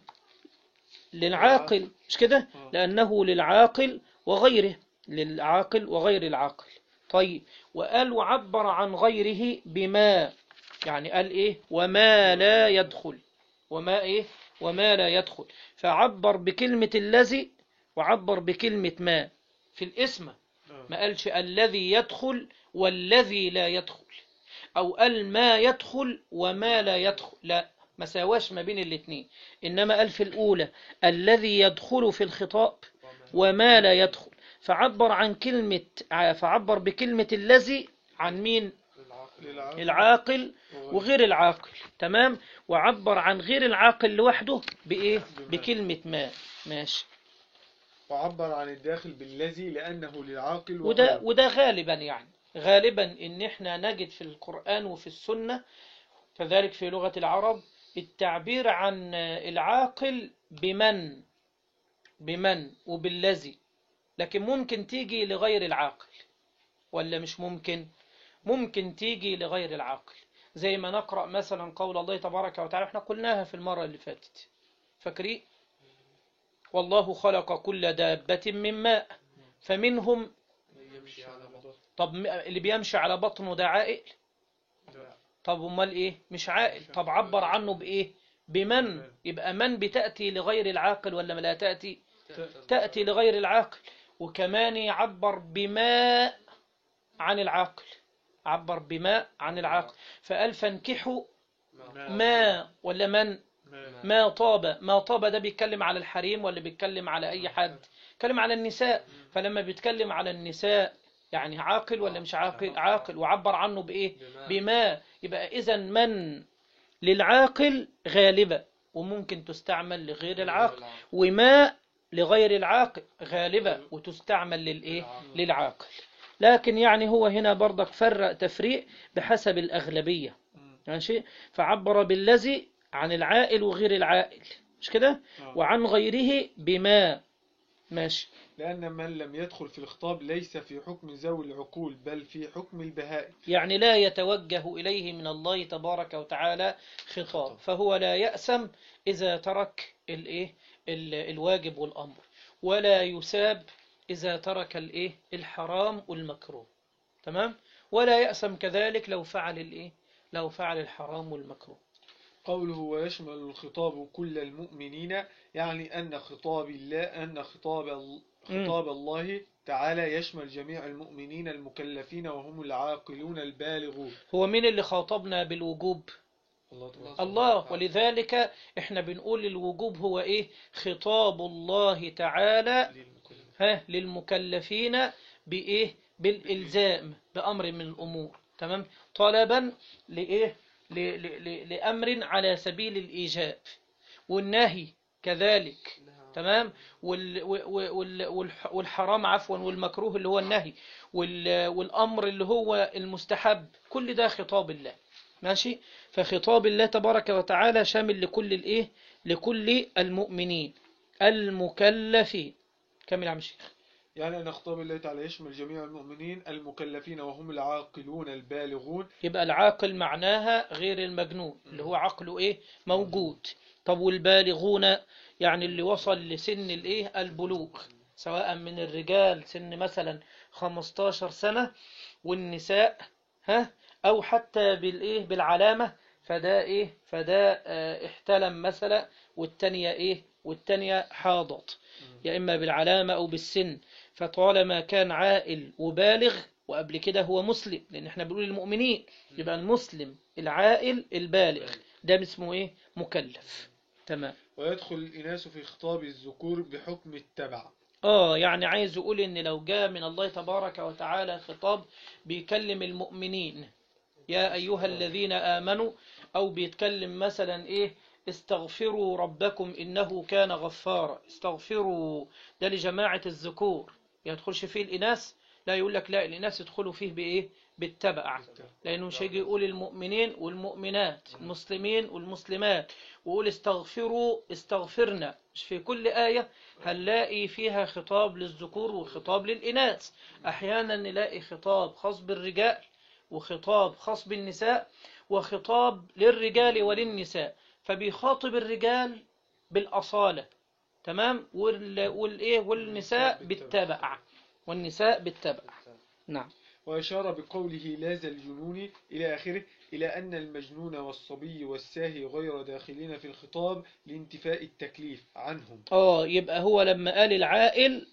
للعاقل مش كده
آه.
لأنه للعاقل وغيره للعاقل وغير العاقل طيب وقال وعبر عن غيره بما يعني قال ايه وما لا يدخل وما ايه وما لا يدخل فعبر بكلمة الذي وعبر بكلمة ما في الاسم
آه.
ما قالش الذي يدخل والذي لا يدخل أو قال ما يدخل وما لا يدخل لا ما سواش ما بين الاثنين إنما قال في الأولى الذي يدخل في الخطاب وما لا يدخل فعبر عن كلمة فعبر بكلمة الذي عن مين
للعاقل
العاقل وغير العاقل تمام وعبر عن غير العاقل لوحده بإيه
بما.
بكلمة ما ماشي
وعبر عن الداخل بالذي لأنه للعاقل
وده
وغيره.
وده غالبا يعني غالبا ان احنا نجد في القرآن وفي السنة كذلك في لغة العرب التعبير عن العاقل بمن بمن وبالذي لكن ممكن تيجي لغير العاقل ولا مش ممكن ممكن تيجي لغير العاقل زي ما نقرأ مثلا قول الله تبارك وتعالى احنا قلناها في المرة اللي فاتت فاكرين والله خلق كل دابة من ماء فمنهم
يمشي على بطن
طب م- اللي بيمشي على بطنه ده عائل طب امال ايه مش عائل طب عبر عنه بايه بمن يبقى من بتأتي لغير العاقل ولا ما لا تأتي تأتي لغير العاقل وكمان يعبر بما عن العاقل عبر بما عن العاقل فقال فانكحوا ما ولا من ما طاب ما طاب ده بيتكلم على الحريم ولا بيتكلم على أي حد بيتكلم على النساء فلما بيتكلم على النساء يعني عاقل ولا مش عاقل عاقل وعبر عنه بإيه بما يبقى إذا من للعاقل غالبة وممكن تستعمل لغير العاقل وما لغير العاقل غالبة وتستعمل للإيه للعاقل لكن يعني هو هنا برضك فرق تفريق بحسب الأغلبية
مم.
ماشي فعبر بالذي عن العائل وغير العائل مش كده
آه.
وعن غيره بما ماشي
لأن من لم يدخل في الخطاب ليس في حكم ذوي العقول بل في حكم البهائم
يعني لا يتوجه إليه من الله تبارك وتعالى خطاب فهو لا يأسم إذا ترك الإيه ال- الواجب والأمر ولا يساب إذا ترك الإيه الحرام والمكروه تمام ولا يأسم كذلك لو فعل الإيه لو فعل الحرام والمكروه
قوله ويشمل الخطاب كل المؤمنين يعني أن خطاب الله أن خطاب ال-
مم.
خطاب الله تعالى يشمل جميع المؤمنين المكلفين وهم العاقلون البالغون
هو مين اللي خاطبنا بالوجوب
الله تبارك
الله ولذلك احنا بنقول الوجوب هو ايه خطاب الله تعالى ها للمكلفين بإيه بالإلزام بأمر من الأمور تمام طلبا لإيه ل- ل- ل- لأمر على سبيل الإيجاب والنهي كذلك تمام وال وال وال والح- والحرام عفوا والمكروه اللي هو النهي وال والأمر اللي هو المستحب كل ده خطاب الله ماشي فخطاب الله تبارك وتعالى شامل لكل الإيه لكل المؤمنين المكلفين كمل يا عم الشيخ
يعني أن خطاب الله تعالى يشمل جميع المؤمنين المكلفين وهم العاقلون البالغون
يبقى العاقل معناها غير المجنون اللي هو عقله ايه موجود طب والبالغون يعني اللي وصل لسن الايه البلوغ سواء من الرجال سن مثلا 15 سنة والنساء ها او حتى بالايه بالعلامة فده ايه فده آه، احتلم مثلا والتانية ايه والتانية حاضت يا اما بالعلامة او بالسن فطالما كان عائل وبالغ وقبل كده هو مسلم لان احنا بنقول المؤمنين يبقى المسلم العائل البالغ ده اسمه ايه مكلف تمام
ويدخل الإناث في خطاب الذكور بحكم التبع
اه يعني عايز يقول ان لو جاء من الله تبارك وتعالى خطاب بيكلم المؤمنين يا ايها الذين امنوا او بيتكلم مثلا ايه استغفروا ربكم انه كان غفارا استغفروا ده لجماعة الذكور يدخلش فيه الاناث لا يقول لك لا الاناث يدخلوا فيه بايه بالتبع لانه مش هيجي يقول المؤمنين والمؤمنات المسلمين والمسلمات ويقول استغفروا استغفرنا مش في كل آية هنلاقي فيها خطاب للذكور وخطاب للإناث أحيانا نلاقي خطاب خاص بالرجال وخطاب خاص بالنساء وخطاب للرجال وللنساء فبيخاطب الرجال بالأصالة تمام وال... والإيه والنساء بالتبع والنساء بالتبع نعم
وأشار بقوله لاز الجنون إلى آخره إلى أن المجنون والصبي والساهي غير داخلين في الخطاب لانتفاء التكليف عنهم
اه يبقى هو لما قال العائل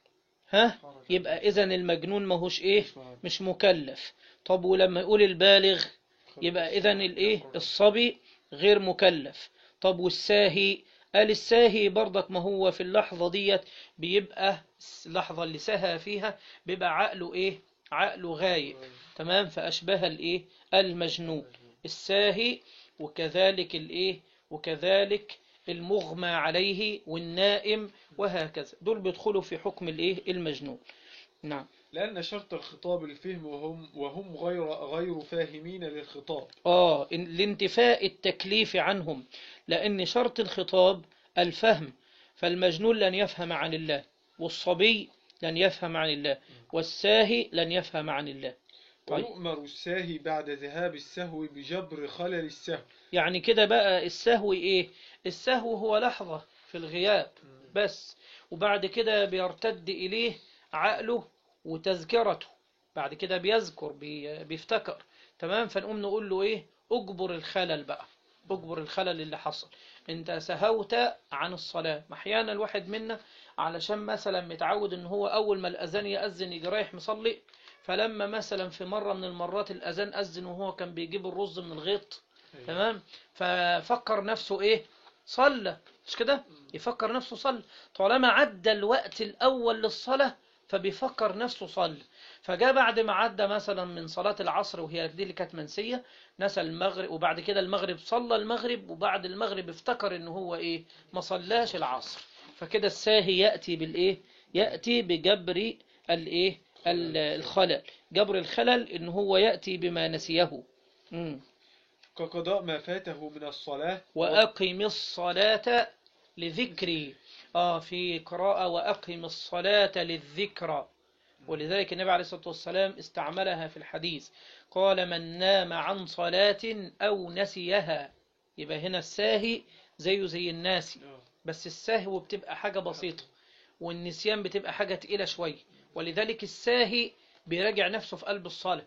ها يبقى اذا المجنون ماهوش ايه مش مكلف طب ولما يقول البالغ يبقى اذا الايه الصبي غير مكلف طب والساهي قال الساهي برضك ما هو في اللحظة ديت بيبقى اللحظة اللي سهى فيها بيبقى عقله ايه عقله غايب تمام فأشبه الايه المجنون الساهي وكذلك الايه وكذلك المغمى عليه والنائم وهكذا دول بيدخلوا في حكم الايه المجنون نعم
لأن شرط الخطاب الفهم وهم, وهم غير, غير فاهمين للخطاب
آه إن- لانتفاء التكليف عنهم لأن شرط الخطاب الفهم فالمجنون لن يفهم عن الله والصبي لن يفهم عن الله والساهي لن يفهم عن الله طيب.
ويؤمر الساهي بعد ذهاب السهو بجبر خلل السهو
يعني كده بقى السهو إيه السهو هو لحظة في الغياب بس وبعد كده بيرتد إليه عقله وتذكرته بعد كده بيذكر بي بيفتكر تمام فنقوم نقول له إيه أجبر الخلل بقى أجبر الخلل اللي حصل أنت سهوت عن الصلاة أحيانا الواحد منا علشان مثلا متعود ان هو اول ما الاذان يأذن يجي رايح مصلي فلما مثلا في مرة من المرات الاذان أذن وهو كان بيجيب الرز من الغيط تمام ففكر نفسه ايه صلى مش كده يفكر نفسه صلى طالما عدى الوقت الاول للصلاة فبيفكر نفسه صلى فجاء بعد ما عدى مثلا من صلاة العصر وهي دي اللي كانت منسية نسى المغرب وبعد كده المغرب صلى المغرب وبعد المغرب افتكر ان هو ايه ما صلاش العصر فكده الساهي يأتي بالايه يأتي بجبر الايه ال- الخلل جبر الخلل ان هو يأتي بما نسيه مم.
كقضاء ما فاته من الصلاة
وأقم الصلاة لذكري آه في قراءة وأقم الصلاة للذكرى ولذلك النبي عليه الصلاة والسلام استعملها في الحديث قال من نام عن صلاة أو نسيها يبقى هنا الساهي زيه زي الناسي
آه.
بس السهو بتبقى حاجة بسيطة والنسيان بتبقى حاجة تقيلة شوية ولذلك الساهي بيراجع نفسه في قلب الصلاة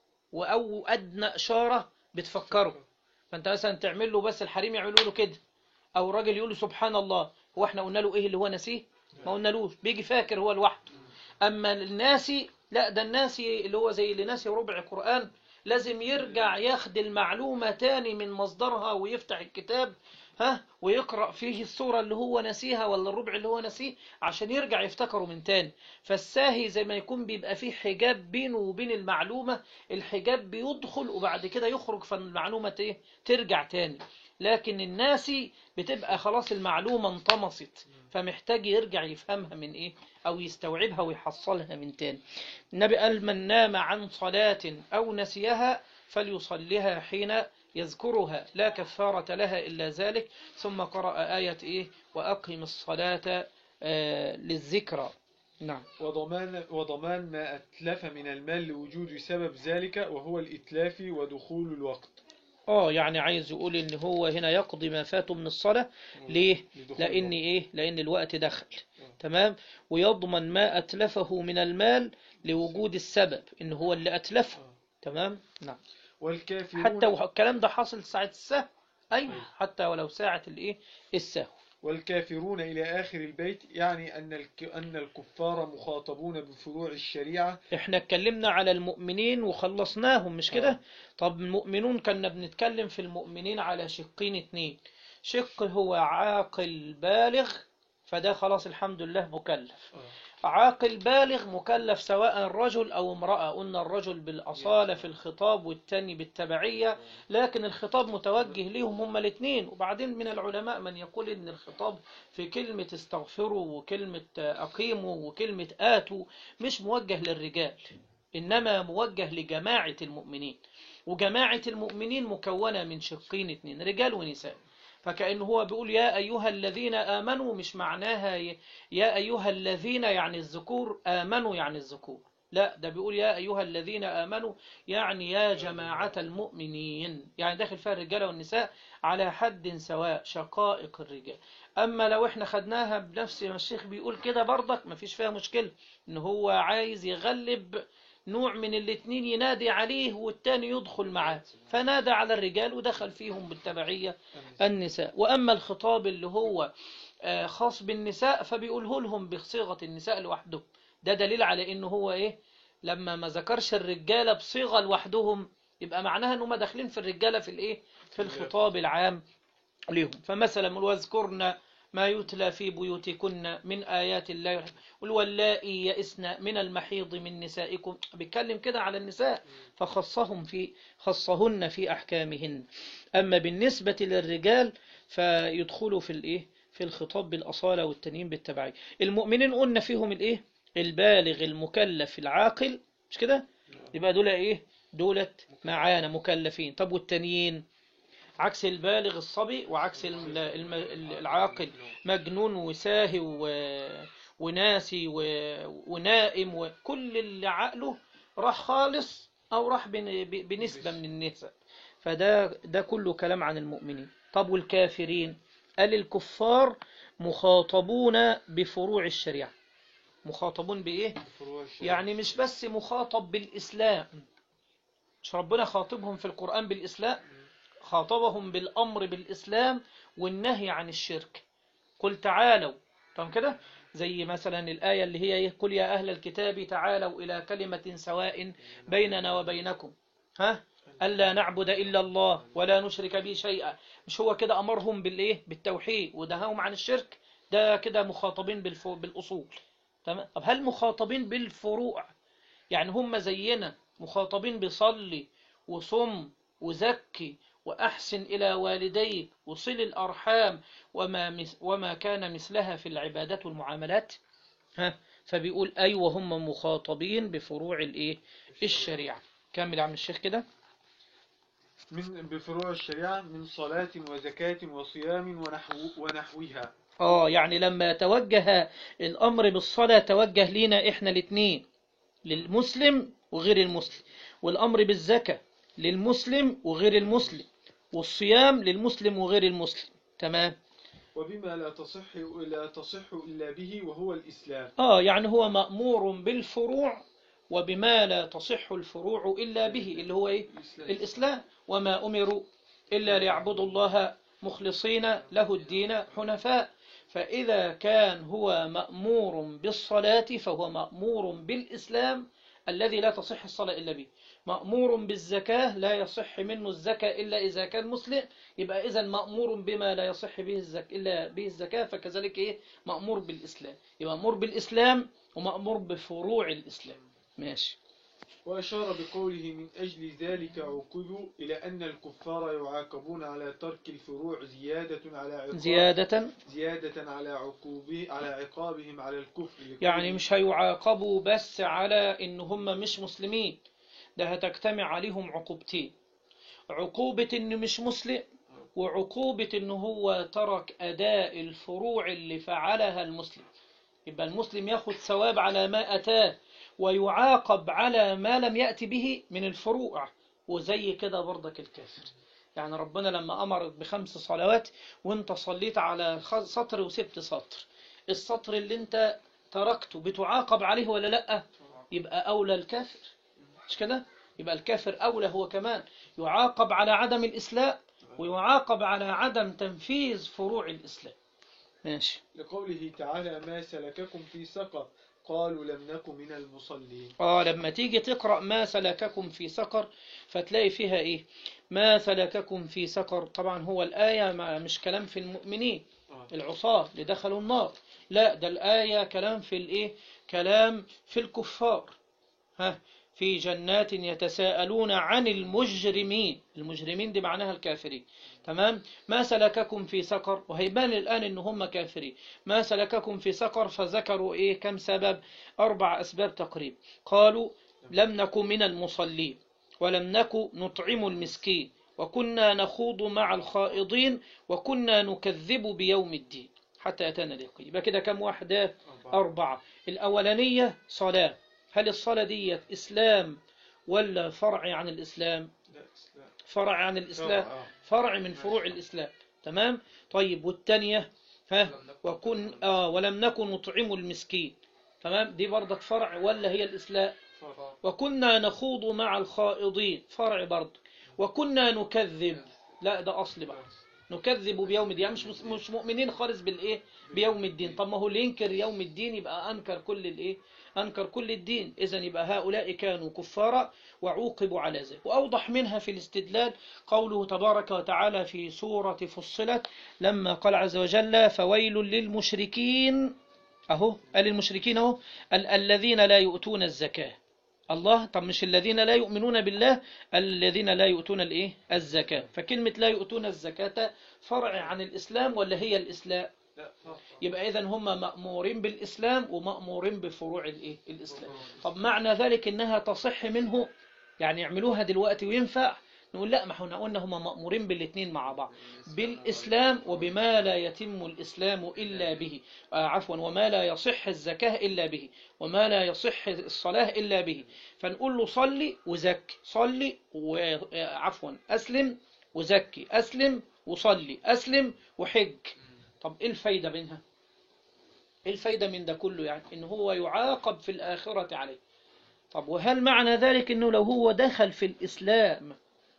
وأو أدنى إشارة بتفكره فأنت مثلا تعمل له بس الحريم يعملوا له كده أو راجل يقول له سبحان الله هو احنا قلنا له إيه اللي هو نسيه ما قلنالوش بيجي فاكر هو لوحده أما الناسي لا ده الناسي اللي هو زي اللي ناسي ربع قرآن لازم يرجع ياخد المعلومة تاني من مصدرها ويفتح الكتاب ها ويقرأ فيه السورة اللي هو نسيها ولا الربع اللي هو نسيه عشان يرجع يفتكره من تاني فالساهي زي ما يكون بيبقى فيه حجاب بينه وبين المعلومة الحجاب بيدخل وبعد كده يخرج فالمعلومة ايه ترجع تاني لكن الناسي بتبقى خلاص المعلومة انطمست فمحتاج يرجع يفهمها من ايه او يستوعبها ويحصلها من تاني النبي قال من نام عن صلاة او نسيها فليصليها حين يذكرها لا كفارة لها إلا ذلك ثم قرأ آية إيه وأقم الصلاة آه للذكرى نعم
وضمان, وضمان ما أتلف من المال لوجود سبب ذلك وهو الإتلاف ودخول الوقت
اه يعني عايز يقول ان هو هنا يقضي ما فاته من الصلاة ليه
لدخول
لان
الوقت.
ايه لان الوقت دخل
آه.
تمام ويضمن ما اتلفه من المال لوجود السبب ان هو اللي اتلفه
آه.
تمام نعم
والكافرون
حتى والكلام ده حاصل ساعة السهو ايوه
أيوة.
حتى ولو ساعة الايه السهو
والكافرون إلى آخر البيت يعني أن الك... أن الكفار مخاطبون بفروع الشريعة
احنا اتكلمنا على المؤمنين وخلصناهم مش كده
آه.
طب المؤمنون كنا بنتكلم في المؤمنين على شقين اتنين شق هو عاقل بالغ فده خلاص الحمد لله مكلف عاقل بالغ مكلف سواء رجل أو امرأة قلنا الرجل بالأصالة في الخطاب والتاني بالتبعية لكن الخطاب متوجه ليهم هما الاثنين وبعدين من العلماء من يقول إن الخطاب في كلمة استغفروا وكلمة أقيموا وكلمة آتوا مش موجه للرجال إنما موجه لجماعة المؤمنين وجماعة المؤمنين مكونة من شقين اتنين رجال ونساء فكأنه هو بيقول يا أيها الذين آمنوا مش معناها ي- يا أيها الذين يعني الذكور آمنوا يعني الذكور لا ده بيقول يا أيها الذين آمنوا يعني يا جماعة المؤمنين يعني داخل فيها الرجال والنساء على حد سواء شقائق الرجال أما لو احنا خدناها بنفس ما الشيخ بيقول كده برضك مفيش فيها مشكلة إن هو عايز يغلب نوع من الاتنين ينادي عليه والتاني يدخل معاه فنادى على الرجال ودخل فيهم بالتبعية النساء وأما الخطاب اللي هو آه، خاص بالنساء فبيقوله لهم بصيغة النساء لوحده ده دليل على إنه هو إيه لما ما ذكرش الرجالة بصيغة لوحدهم يبقى معناها إنهم داخلين في الرجالة في الإيه في الخطاب العام لهم فمثلا واذكرن ما يتلى في بيوتكن من آيات الله قل واللائي يئسن من المحيض من نسائكم بيتكلم كده على النساء فخصهم في خصهن في أحكامهن أما بالنسبة للرجال فيدخلوا في الإيه في الخطاب بالأصالة والتنين بالتبعية المؤمنين قلنا فيهم الإيه البالغ المكلف العاقل مش كده يبقى دول إيه دولت معانا مكلفين طب والتانيين عكس البالغ الصبي وعكس الم- الم- العاقل مجنون وساهي و- وناسي و- ونائم وكل اللي عقله راح خالص أو راح بن- ب- بنسبة من النسب فده ده كله كلام عن المؤمنين طب والكافرين قال الكفار مخاطبون بفروع الشريعة مخاطبون بإيه؟
فروع الشريعة.
يعني مش بس مخاطب بالإسلام مش ربنا خاطبهم في القرآن بالإسلام خاطبهم بالأمر بالإسلام والنهي عن الشرك قل تعالوا تمام كده زي مثلا الآية اللي هي إيه؟ قل يا أهل الكتاب تعالوا إلى كلمة سواء بيننا وبينكم ها ألا نعبد إلا الله ولا نشرك به شيئا مش هو كده أمرهم بالإيه بالتوحيد ونهاهم عن الشرك ده كده مخاطبين بالفو... بالأصول تمام طب هل مخاطبين بالفروع يعني هم زينا مخاطبين بصلي وصم وزكي وأحسن إلى والديك وصل الأرحام وما, مس وما كان مثلها في العبادات والمعاملات ها فبيقول أيوة هم مخاطبين بفروع الإيه الشريعة كمل يا عم الشيخ كده
من بفروع الشريعة من صلاة وزكاة وصيام ونحو ونحوها
آه يعني لما توجه الأمر بالصلاة توجه لينا إحنا الاثنين للمسلم وغير المسلم والأمر بالزكاة للمسلم وغير المسلم والصيام للمسلم وغير المسلم تمام
وبما لا تصح لا تصح إلا به وهو الإسلام
آه يعني هو مأمور بالفروع وبما لا تصح الفروع إلا به اللي هو إيه
الإسلام
الإسلام وما أمروا إلا ليعبدوا الله مخلصين له الدين حنفاء فإذا كان هو مأمور بالصلاة فهو مأمور بالإسلام الذي لا تصح الصلاة إلا به مأمور بالزكاة لا يصح منه الزكاة إلا إذا كان مسلم يبقى إذا مأمور بما لا يصح به الزك إلا به الزكاة فكذلك إيه مأمور بالإسلام يبقى مأمور بالإسلام ومأمور بفروع الإسلام ماشي
وأشار بقوله من أجل ذلك عقبوا إلى أن الكفار يعاقبون على ترك الفروع زيادة على عقاب
زيادة
زيادة على عقوبه على عقابهم على الكفر لقوله-
يعني مش هيعاقبوا بس على إن هم مش مسلمين ده هتجتمع عليهم عقوبتين عقوبة إنه مش مسلم وعقوبة إنه هو ترك أداء الفروع اللي فعلها المسلم يبقى المسلم ياخد ثواب على ما أتاه ويعاقب على ما لم يأتي به من الفروع وزي كده برضك الكافر يعني ربنا لما أمر بخمس صلوات وانت صليت على خ- سطر وسبت سطر السطر اللي انت تركته بتعاقب عليه ولا لأ يبقى أولى الكافر مش كده يبقى الكافر أولى هو كمان يعاقب على عدم الإسلام ويعاقب على عدم تنفيذ فروع الإسلام ماشي
لقوله تعالى ما سلككم في سقر قالوا لم نكن من المصلين
آه لما تيجي تقرأ ما سلككم في سقر فتلاقي فيها إيه ما سلككم في سقر طبعا هو الآية ما مش كلام في المؤمنين
آه.
العصاة اللي دخلوا النار لا ده الآية كلام في الإيه كلام في الكفار ها في جنات يتساءلون عن المجرمين المجرمين دي معناها الكافرين تمام ما سلككم في سقر وهيبان الآن إن هم كافرين ما سلككم في سقر فذكروا إيه كم سبب أربع أسباب تقريبا قالوا لم نكن من المصلين ولم نكن نطعم المسكين وكنا نخوض مع الخائضين وكنا نكذب بيوم الدين حتى أتانا اليقين يبقى كده كم واحدة أربعة الأولانية صلاة هل الصلاة دي إسلام ولا فرع عن الإسلام
لا إسلام
فرع عن الإسلام
آه.
فرع من فروع الإسلام تمام طيب والتانية ها وكن آه ولم نكن نطعم المسكين تمام دي برضك فرع ولا هي الإسلام
فرع.
وكنا نخوض مع الخائضين فرع برضك وكنا نكذب لا ده أصل بقى نكذب بيوم الدين يعني مش مس- مش مؤمنين خالص بالايه بيوم الدين طب ما هو اللي ينكر يوم الدين يبقى انكر كل الايه انكر كل الدين اذا يبقى هؤلاء كانوا كفارا وعوقبوا على ذلك واوضح منها في الاستدلال قوله تبارك وتعالى في سوره فصلت لما قال عز وجل فويل للمشركين اهو قال المشركين اهو ال- الذين لا يؤتون الزكاه الله طب مش الذين لا يؤمنون بالله الذين لا يؤتون الايه الزكاة فكلمة لا يؤتون الزكاة فرع عن الإسلام ولا هي الإسلام
لا فرع.
يبقى إذن هم مأمورين بالإسلام ومأمورين بفروع الايه الإسلام طب معنى ذلك إنها تصح منه يعني يعملوها دلوقتي وينفع نقول لا ما احنا قلنا هم مأمورين بالاثنين مع بعض بالإسلام وبما لا يتم الإسلام إلا به آه عفوا وما لا يصح الزكاة إلا به وما لا يصح الصلاة إلا به فنقول له صلي وزكي صلي وعفوا أسلم وزكي أسلم وصلي أسلم وحج طب إيه الفايدة منها إيه الفايدة من ده كله يعني إن هو يعاقب في الآخرة عليه طب وهل معنى ذلك إنه لو هو دخل في الإسلام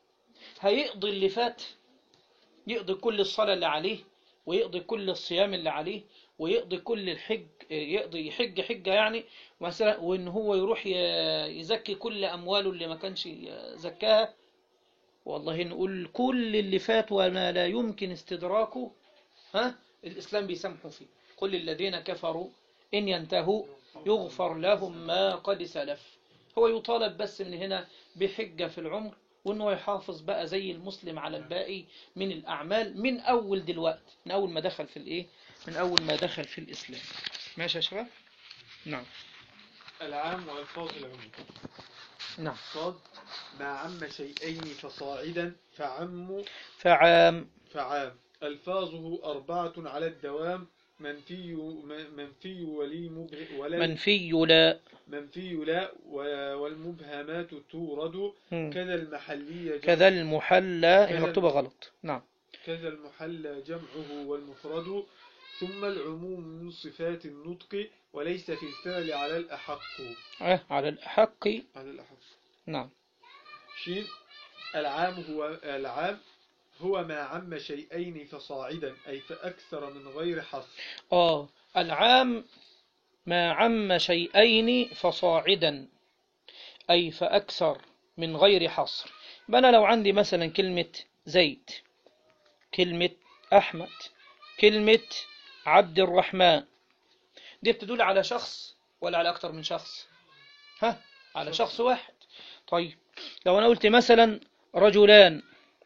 هيقضي اللي فات يقضي كل الصلاة اللي عليه ويقضي كل الصيام اللي عليه ويقضي كل الحج يقضي يحج حجة يعني مثلا وإن هو يروح ي- يزكي كل أمواله اللي ما كانش زكاها والله نقول كل اللي فات وما لا يمكن استدراكه ها الإسلام بيسامحوا فيه كل الذين كفروا إن ينتهوا يغفر لهم ما قد سلف هو يطالب بس من هنا بحجة في العمر وانه يحافظ بقى زي المسلم على الباقي من الأعمال من أول دلوقتي من أول ما دخل في الإيه من أول ما دخل في الإسلام ماشي يا شباب نعم
العام وألفاظ العموم
نعم
صاد ما عم شيئين فصاعدا فعم
فعام
فعام ألفاظه أربعة على الدوام منفي منفي ولي مبه ولا
منفي لا
منفي لا و- والمبهمات تورد
مم.
كذا المحلية جمع
كذا المحلى هي
كذا
مكتوبة غلط نعم
كذا المحلى جمعه والمفرد ثم العموم من صفات النطق وليس في الفعل على الأحق
آه على الأحق
على الأحق
نعم
شين العام هو العام هو ما عم شيئين فصاعدا أي فأكثر من غير حصر
آه العام ما عم شيئين فصاعدا أي فأكثر من غير حصر يبقى أنا لو عندي مثلا كلمة زيد كلمة أحمد كلمة عبد الرحمن دي بتدل على شخص ولا على أكتر من شخص ها على شخص واحد طيب لو أنا قلت مثلا رجلان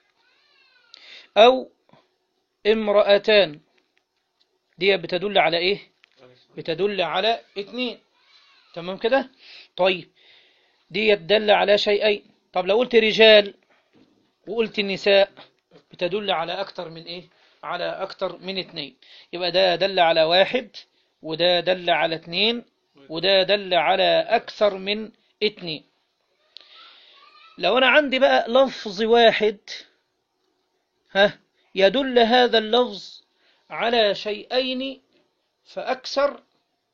أو امرأتان دي بتدل على إيه بتدل على اتنين تمام كده طيب دي تدل على شيئين طب لو قلت رجال وقلت النساء بتدل على أكتر من إيه على أكتر من اتنين يبقى ده دل على واحد وده دل على اتنين وده دل على أكثر من اتنين لو أنا عندي بقى لفظ واحد ها يدل هذا اللفظ على شيئين فأكثر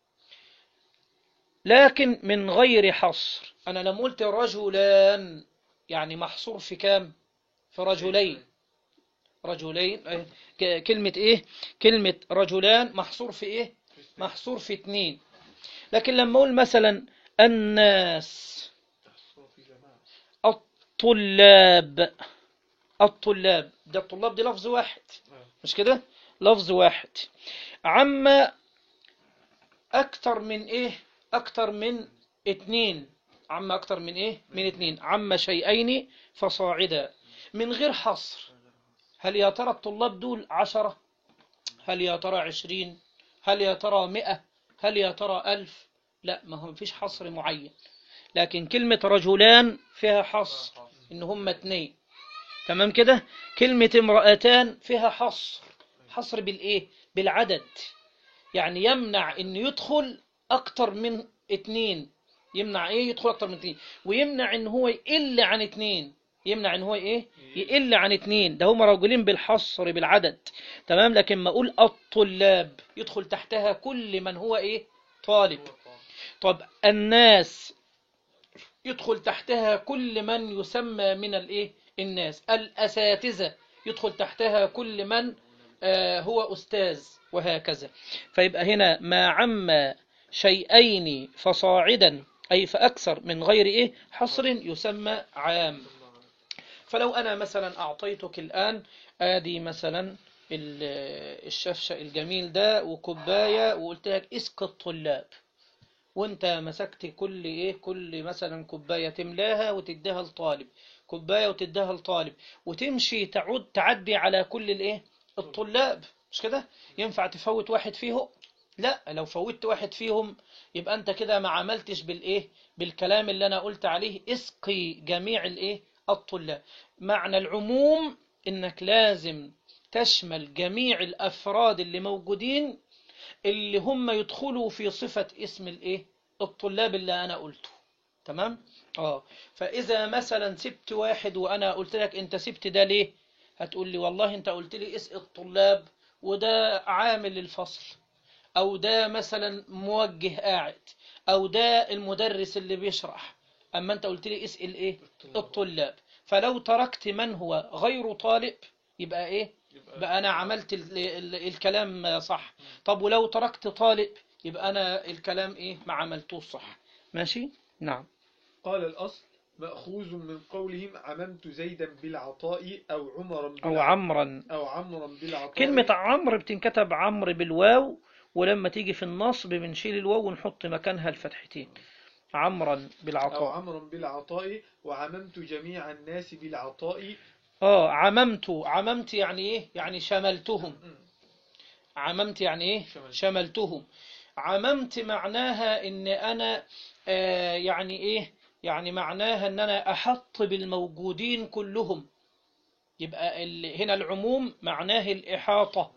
لكن من غير حصر أنا لما قلت رجلان يعني محصور في كام في رجلين رجلين أي- ك- كلمة إيه كلمة رجلان محصور في إيه محصور في اتنين لكن لما أقول مثلا الناس الطلاب الطلاب ده الطلاب دي لفظ واحد مش كده لفظ واحد عما أكتر من إيه أكتر من اتنين عما أكتر من إيه من اتنين عما شيئين فصاعدا من غير حصر هل يا ترى الطلاب دول عشرة هل يا ترى عشرين هل يا ترى مئة هل يا ترى ألف لا ما هو مفيش حصر معين لكن كلمة رجلان فيها حصر إن هم اتنين تمام كده كلمة امرأتان فيها حصر حصر بالإيه بالعدد يعني يمنع إن يدخل أكتر من اتنين يمنع إيه يدخل أكتر من اتنين ويمنع إن هو يقل عن اتنين يمنع إن هو إيه يقل عن اتنين ده هم راجلين بالحصر بالعدد تمام لكن ما أقول الطلاب يدخل تحتها كل من هو إيه طالب طب الناس يدخل تحتها كل من يسمى من الايه الناس الاساتذه يدخل تحتها كل من آه، هو استاذ وهكذا فيبقى هنا ما عم شيئين فصاعدا اي فاكثر من غير ايه حصر يسمى عام فلو انا مثلا اعطيتك الان ادي مثلا ال- الشفشة الجميل ده وكوباية وقلت لك اسك الطلاب وانت مسكت كل ايه كل مثلا كوبايه تملاها وتديها لطالب كوبايه وتديها لطالب وتمشي تعود تعدي على كل الايه الطلاب مش كده ينفع تفوت واحد فيهم لا لو فوتت واحد فيهم يبقى انت كده ما عملتش بالايه بالكلام اللي انا قلت عليه اسقي جميع الايه الطلاب معنى العموم انك لازم تشمل جميع الافراد اللي موجودين اللي هم يدخلوا في صفة اسم الايه الطلاب اللي انا قلته تمام اه فاذا مثلا سبت واحد وانا قلت لك انت سبت ده ليه هتقول لي والله انت قلت لي اسم الطلاب وده عامل الفصل او ده مثلا موجه قاعد او ده المدرس اللي بيشرح اما انت قلت لي اسال ايه الطلاب فلو تركت من هو غير طالب يبقى ايه بقى انا عملت ال ال الكلام صح طب ولو تركت طالب يبقى انا الكلام ايه ما عملتوش صح ماشي نعم
قال الأصل مأخوذ من قولهم عممت زيدا بالعطاء أو عمرا
او
بالعطاء
عمرا
أو عمرا بالعطاء
كلمة عمرو بتنكتب عمرو بالواو ولما تيجي في النصب بنشيل الواو ونحط مكانها الفتحتين عمرا
أو
بالعطاء
عمرا بالعطاء وعممت جميع الناس بالعطاء
اه عممت عممت يعني ايه يعني شملتهم عممت يعني ايه
شملت.
شملتهم عممت معناها ان انا آه يعني ايه يعني معناها ان انا احط بالموجودين كلهم يبقى ال- هنا العموم معناه الاحاطة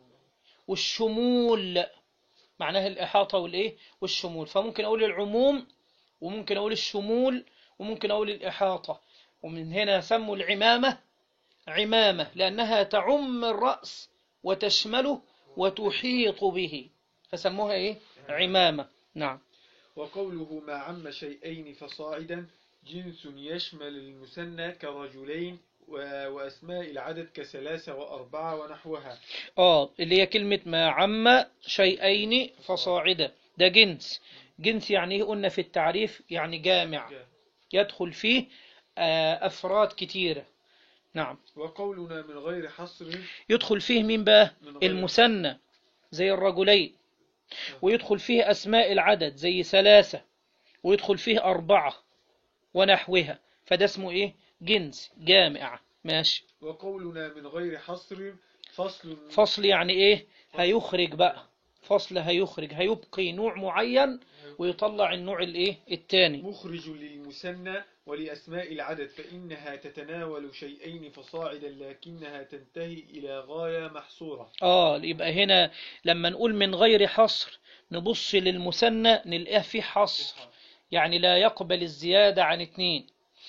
والشمول معناه الاحاطة والايه والشمول فممكن اقول العموم وممكن اقول الشمول وممكن اقول الاحاطة ومن هنا سموا العمامة عمامة لأنها تعم الرأس وتشمله وتحيط به فسموها إيه؟ عمامة نعم
وقوله ما عم شيئين فصاعدا جنس يشمل المثنى كرجلين و- وأسماء العدد كثلاثة وأربعة ونحوها
آه اللي هي كلمة ما عم شيئين فصاعدا ده جنس جنس يعني إيه قلنا في التعريف يعني جامع يدخل فيه آه، أفراد كتيرة نعم
وقولنا من غير حصر
يدخل فيه مين بقى
من غير
المثنى زي الرجلين ويدخل فيه أسماء العدد زي ثلاثة ويدخل فيه أربعة ونحوها فده اسمه إيه جنس جامع ماشي
وقولنا من غير حصر فصل
فصل يعني إيه هيخرج بقى فصل هيخرج هيبقي نوع معين ويطلع النوع الإيه التاني
مخرج للمثنى ولأسماء العدد فإنها تتناول شيئين فصاعدا لكنها تنتهي إلى غاية محصورة
آه يبقى هنا لما نقول من غير حصر نبص للمثنى نلاقيه فيه حصر يعني لا يقبل الزيادة عن اتنين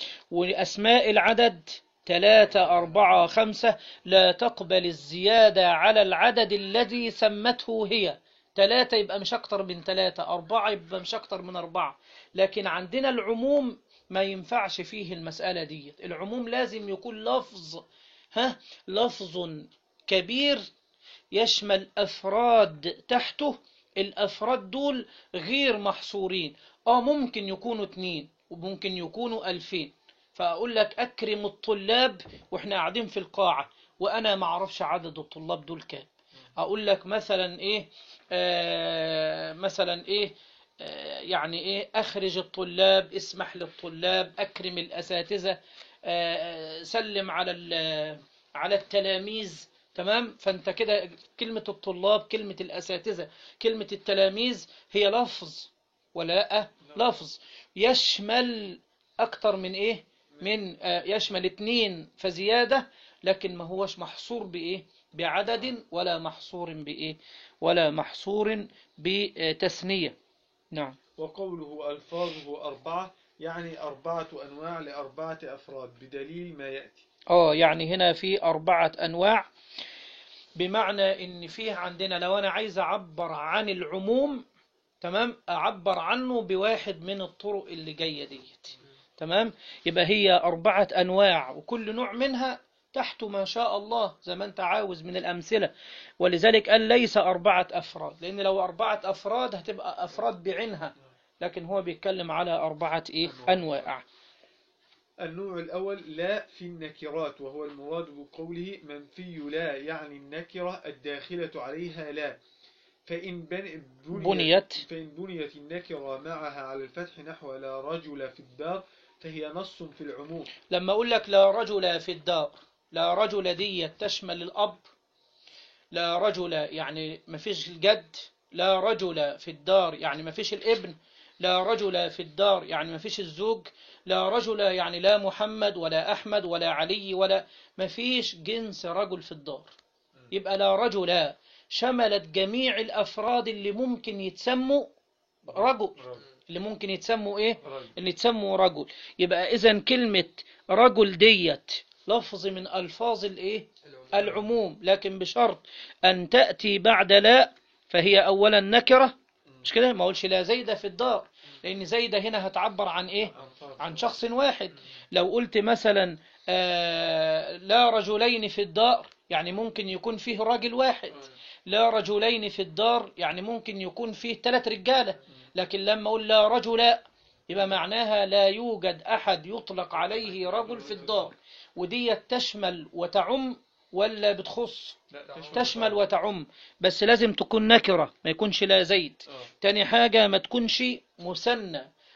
وأسماء العدد ثلاثة أربعة خمسة لا تقبل الزيادة على العدد الذي سمته هي ثلاثة يبقى مش أكتر من ثلاثة أربعة يبقى مش أكتر من أربعة لكن عندنا العموم ما ينفعش فيه المسألة دي العموم لازم يكون لفظ ها لفظ كبير يشمل أفراد تحته الأفراد دول غير محصورين آه ممكن يكونوا اتنين وممكن يكونوا ألفين فأقول لك أكرم الطلاب وإحنا قاعدين في القاعة وأنا ما أعرفش عدد الطلاب دول كام أقول لك مثلا إيه آه مثلا إيه آه يعني إيه أخرج الطلاب اسمح للطلاب أكرم الأساتذة آه سلم على ال- على التلاميذ تمام فانت كده كلمة الطلاب كلمة الأساتذة كلمة التلاميذ هي لفظ ولا لا لفظ يشمل أكتر من إيه من آه، يشمل اتنين فزيادة لكن ما هوش محصور بإيه بعدد ولا محصور بإيه ولا محصور بتثنية نعم
وقوله ألفاظه أربعة يعني أربعة أنواع لأربعة أفراد بدليل ما يأتي
اه يعني هنا في أربعة أنواع بمعنى إن فيه عندنا لو أنا عايز أعبر عن العموم تمام أعبر عنه بواحد من الطرق اللي جاية ديت تمام يبقى هي أربعة أنواع وكل نوع منها تحته ما شاء الله زي ما أنت عاوز من الأمثلة ولذلك قال ليس أربعة أفراد لأن لو أربعة أفراد هتبقى أفراد بعينها لكن هو بيتكلم على أربعة إيه أنواع
النوع الأول لا في النكرات وهو المراد بقوله منفي لا يعني النكرة الداخلة عليها لا فإن بن
بنيت.
فإن بنيت النكرة معها على الفتح نحو لا رجل في الدار فهي نص في العموم
لما أقول لك لا رجل في الدار لا رجل دي تشمل الأب لا رجل يعني ما فيش الجد لا رجل في الدار يعني ما فيش الابن لا رجل في الدار يعني ما فيش الزوج لا رجل يعني لا محمد ولا أحمد ولا علي ولا ما فيش جنس رجل في الدار يبقى لا رجل شملت جميع الأفراد اللي ممكن يتسموا رجل اللي ممكن يتسموا إيه اللي يتسموا رجل يبقى إذا كلمة رجل ديت لفظ من ألفاظ الإيه العموم لكن بشرط أن تأتي بعد لا فهي أولا نكرة مش كده ما أقولش لا زيدة في الدار لأن زيدة هنا هتعبر عن إيه عن شخص واحد لو قلت مثلا آه لا رجلين في الدار يعني ممكن يكون فيه راجل واحد لا رجلين في الدار يعني ممكن يكون فيه ثلاث رجالة لكن لما أقول لا رجل يبقى معناها لا يوجد أحد يطلق عليه رجل في الدار ودي تشمل وتعم ولا بتخص تشمل وتعم بس لازم تكون نكرة ما يكونش لا زيد تاني حاجة ما تكونش مثنى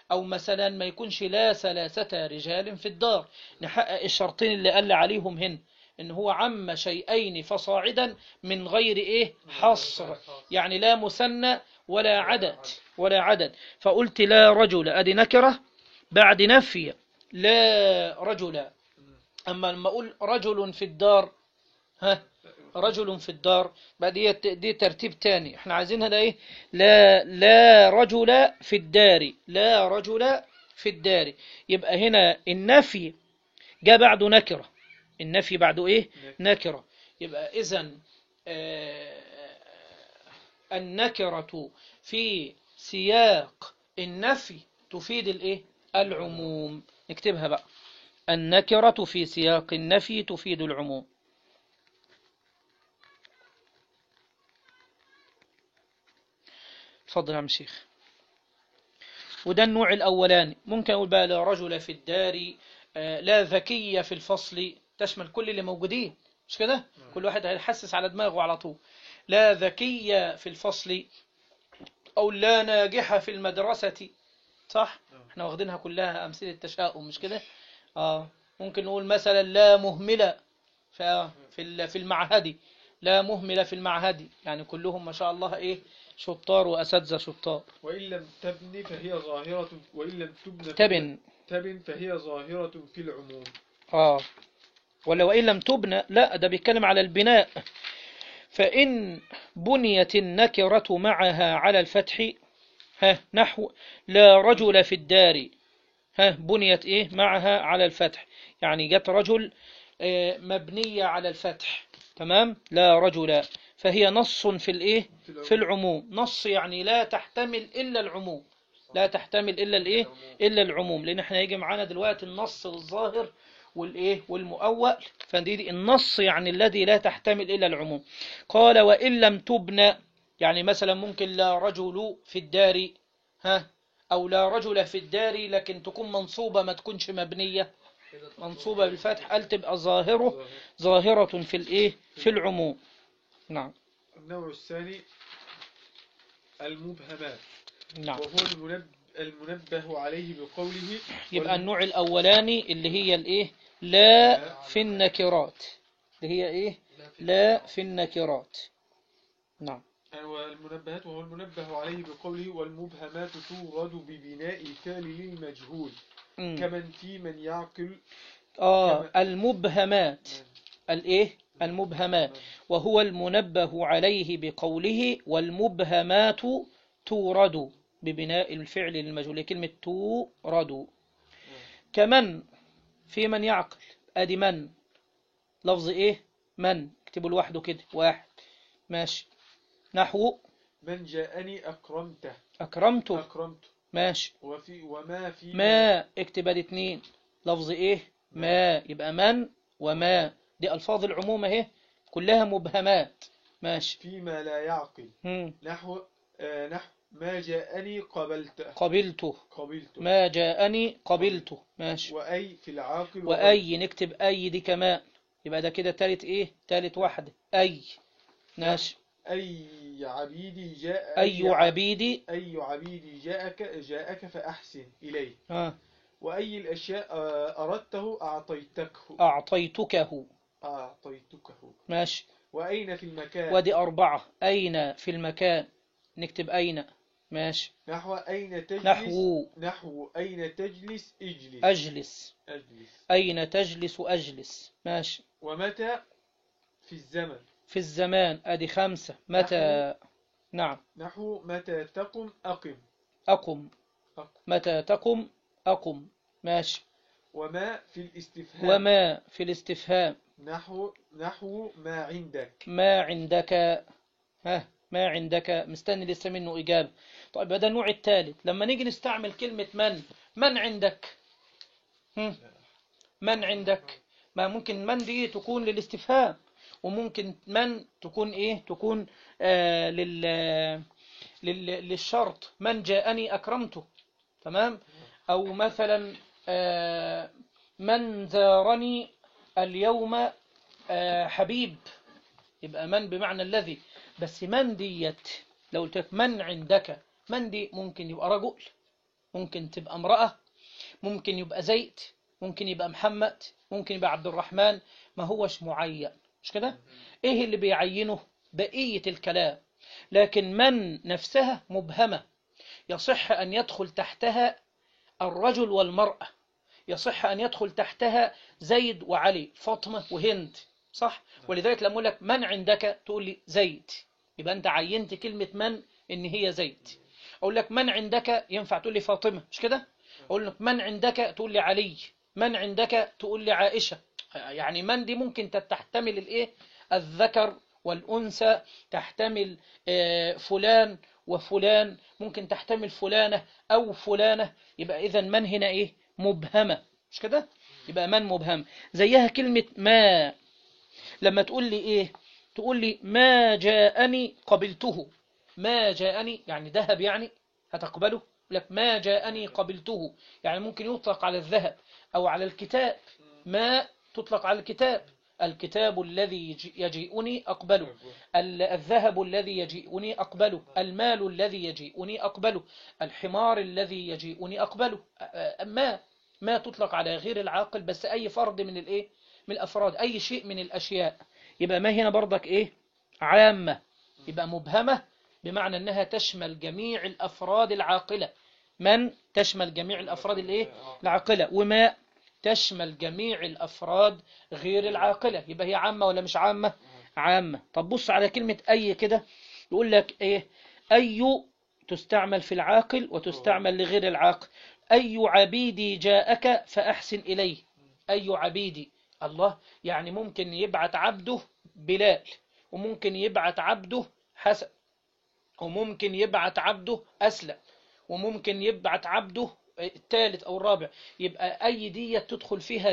أو مثلا ما يكونش لا ثلاثة رجال في الدار نحقق الشرطين اللي قال عليهم هن إن هو عم شيئين فصاعدا من غير إيه حصر يعني لا مثنى ولا عدد ولا عدد فقلت لا رجل أدي نكرة بعد نفي لا رجل أما لما أقول رجل في الدار ها رجل في الدار بقى دي, دي ترتيب تاني احنا عايزينها ده ايه لا لا رجل في الدار لا رجل في الدار يبقى هنا النفي جاء بعده نكرة النفي بعده ايه نكرة يبقى اذا النكرة في سياق النفي تفيد الايه العموم نكتبها بقى النكرة في سياق النفي تفيد العموم اتفضل يا عم شيخ وده النوع الأولاني ممكن أقول بقى لا رجل في الدار آه، لا ذكية في الفصل تشمل كل اللي موجودين مش كده كل واحد هيحسس على دماغه على طول لا ذكية في الفصل أو لا ناجحة في المدرسة صح احنا واخدينها كلها أمثلة تشاؤم مش كده آه ممكن نقول مثلا لا مهملة في في ال- في المعهد لا مهملة في المعهد يعني كلهم ما شاء الله ايه شطار وأساتذة شطار
وإن لم تبن فهي ظاهرة وإن لم تبن فهي-
تبن
تبن فهي ظاهرة في العموم
آه ولا وإن لم تبنى لا ده بيتكلم على البناء فإن بنيت النكرة معها على الفتح ها نحو لا رجل في الدار ها بنيت إيه معها على الفتح يعني جت رجل آه، مبنية على الفتح تمام لا رجل فهي نص في الإيه في العموم نص يعني لا تحتمل إلا العموم لا تحتمل إلا الإيه إلا العموم لأن احنا هيجي معانا دلوقتي النص الظاهر والإيه والمؤول فدي النص يعني الذي لا تحتمل إلا العموم قال وإن لم تبنى يعني مثلا ممكن لا رجل في الدار ها أو لا رجل في الدار لكن تكون منصوبة ما تكونش مبنية منصوبة بالفتح قال تبقى ظاهره ظاهرة في الإيه في العموم نعم
النوع الثاني المبهمات
نعم
وهو المنب... المنبه عليه بقوله
يبقى النوع الأولاني اللي هي الإيه لا في النكرات اللي هي إيه لا في النكرات نعم
والمنبهات وهو المنبه عليه بقوله والمبهمات تورد ببناء الفعل للمجهول
مم.
كمن في من يعقل
آه المبهمات الإيه المبهمات وهو المنبه عليه بقوله والمبهمات تورد ببناء الفعل للمجهول كلمة تورد كمن في من يعقل ادي من لفظ ايه من اكتبوا لوحده كده واحد ماشي نحو
من جاءني أكرمته
اكرمته
أكرمته
ماشي
وفي وما في
ما اكتب ادي اتنين لفظ ايه ما يبقى من وما دي الفاظ العموم اهي كلها مبهمات ماشي
فيما لا يعقل
مم.
نحو آه نحو ما جاءني قبلته
قبلته
قبلته
ما جاءني قبلته ماشي
وأي في العاقل
وأي نكتب أي دي كمان يبقى ده كده تالت إيه تالت واحدة أي ماشي
أي عبيدي جاء
أي عبيدي
أي عبيدي جاءك جاءك فأحسن إليه
ها
وأي الأشياء آه، أردته أعطيتكه
أعطيتكه
أعطيتكه
ماشي
وأين في المكان
ودي أربعة أين في المكان نكتب أين ماشي
نحو أين تجلس
نحو
نحو أين تجلس اجلس
أجلس
أجلس
أين تجلس أجلس ماشي
ومتى في الزمن
في الزمان أدي خمسة متى نعم
نحو متى تقم أقم
أقم
أقم
متى تقم أقم ماشي
وما في الاستفهام
وما في الاستفهام
نحو نحو ما عندك
ما عندك ها ما عندك مستني لسه منه إجابة طيب هذا النوع الثالث لما نيجي نستعمل كلمة من من عندك هم؟ من عندك ما ممكن من دي تكون للاستفهام وممكن من تكون ايه تكون آه لل لل للشرط من جاءني أكرمته تمام أو مثلا آه من زارني اليوم آه حبيب يبقى من بمعنى الذي بس من ديت لو قلت لك من عندك من دي ممكن يبقى رجل ممكن تبقى امرأة ممكن يبقى زيد ممكن يبقى محمد ممكن يبقى عبد الرحمن ما هوش معين مش كده ايه اللي بيعينه بقية الكلام لكن من نفسها مبهمة يصح أن يدخل تحتها الرجل والمرأة يصح أن يدخل تحتها زيد وعلي فاطمة وهند صح ولذلك لما أقول لك من عندك تقول لي زيد يبقى أنت عينت كلمة من إن هي زيد أقول لك من عندك ينفع تقول لي فاطمة مش كده أقول لك من عندك تقول لي علي من عندك تقول لي عائشة يعني من دي ممكن تحتمل الإيه الذكر والأنثى تحتمل آه، فلان وفلان ممكن تحتمل فلانة أو فلانة يبقى إذا من هنا إيه مبهمة مش كده يبقى من مبهم زيها كلمة ما لما تقول لي إيه تقول لي ما جاءني قبلته ما جاءني يعني ذهب يعني هتقبله لك ما جاءني قبلته يعني ممكن يطلق على الذهب أو على الكتاب ما تطلق على الكتاب الكتاب الذي يجي- يجيئني أقبله ال- الذهب الذي يجيئني أقبله المال الذي يجيئني أقبله الحمار الذي يجيئني أقبله أ- أ- ما ما تطلق على غير العاقل بس أي فرد من الإيه من الأفراد أي شيء من الأشياء يبقى ما هنا برضك إيه عامة يبقى مبهمة بمعنى أنها تشمل جميع الأفراد العاقلة من تشمل جميع الأفراد الإيه العاقلة وما تشمل جميع الأفراد غير العاقلة يبقى هي عامة ولا مش عامة عامة طب بص على كلمة أي كده يقول لك إيه أي تستعمل في العاقل وتستعمل لغير العاقل أي عبيدي جاءك فأحسن إليه أي عبيدي الله يعني ممكن يبعت عبده بلال وممكن يبعت عبده حسن وممكن يبعت عبده أسلم وممكن يبعت عبده الثالث أو الرابع يبقى أي دية تدخل فيها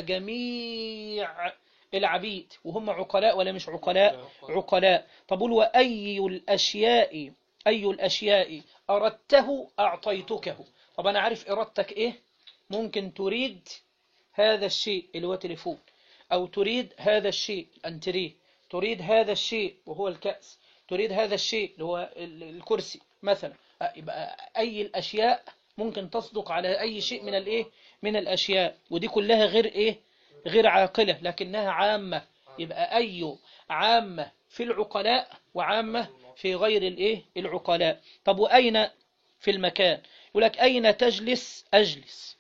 جميع العبيد وهم عقلاء ولا مش عقلاء عقلاء طب قول وأي الأشياء أي الأشياء أردته أعطيتكه طب أنا عارف إرادتك إيه ممكن تريد هذا الشيء اللي هو تليفون أو تريد هذا الشيء أنتريه تريد هذا الشيء وهو الكأس تريد هذا الشيء اللي هو ال- الكرسي مثلا أه، يبقى أي الأشياء ممكن تصدق على أي شيء من الإيه من الأشياء ودي كلها غير إيه غير عاقلة لكنها عامة يبقى أي عامة في العقلاء وعامة في غير الإيه العقلاء طب وأين في المكان يقول لك أين تجلس أجلس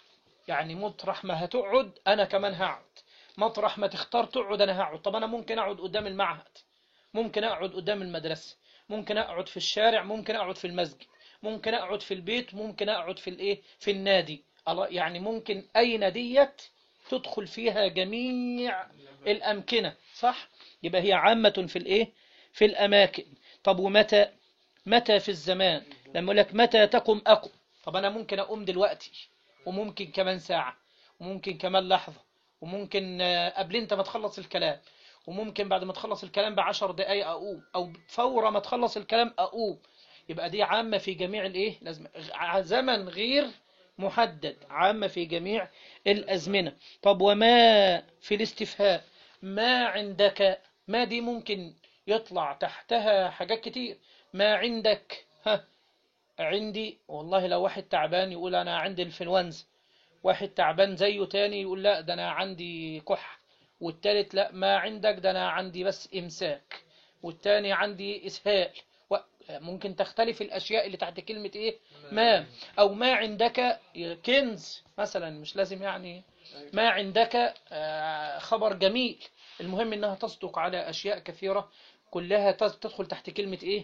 يعني مطرح ما هتقعد أنا كمان هقعد مطرح ما تختار تقعد أنا هقعد طب أنا ممكن أقعد قدام المعهد ممكن أقعد قدام المدرسة ممكن أقعد في الشارع ممكن أقعد في المسجد ممكن أقعد في البيت ممكن أقعد في الإيه في النادي الله يعني ممكن أين ديت تدخل فيها جميع الأمكنة صح يبقى هي عامة في الإيه في الأماكن طب ومتى متى في الزمان لما يقول لك متى تقم أقم طب أنا ممكن أقوم دلوقتي وممكن كمان ساعة وممكن كمان لحظة وممكن آه، قبل انت ما تخلص الكلام وممكن بعد ما تخلص الكلام بعشر دقايق أقوم أو فور ما تخلص الكلام أقوم يبقى دي عامة في جميع الإيه لازم ع- زمن غير محدد عامة في جميع الأزمنة طب وما في الاستفهام ما عندك ما دي ممكن يطلع تحتها حاجات كتير ما عندك ها عندي والله لو واحد تعبان يقول أنا عندي الفلونزا واحد تعبان زيه تاني يقول لا ده أنا عندي كح والتالت لا ما عندك ده أنا عندي بس إمساك والتاني عندي إسهال و- ممكن تختلف الأشياء اللي تحت كلمة إيه ما أو ما عندك كنز مثلا مش لازم يعني ما عندك آه، خبر جميل المهم إنها تصدق على أشياء كثيرة كلها تز- تدخل تحت كلمة إيه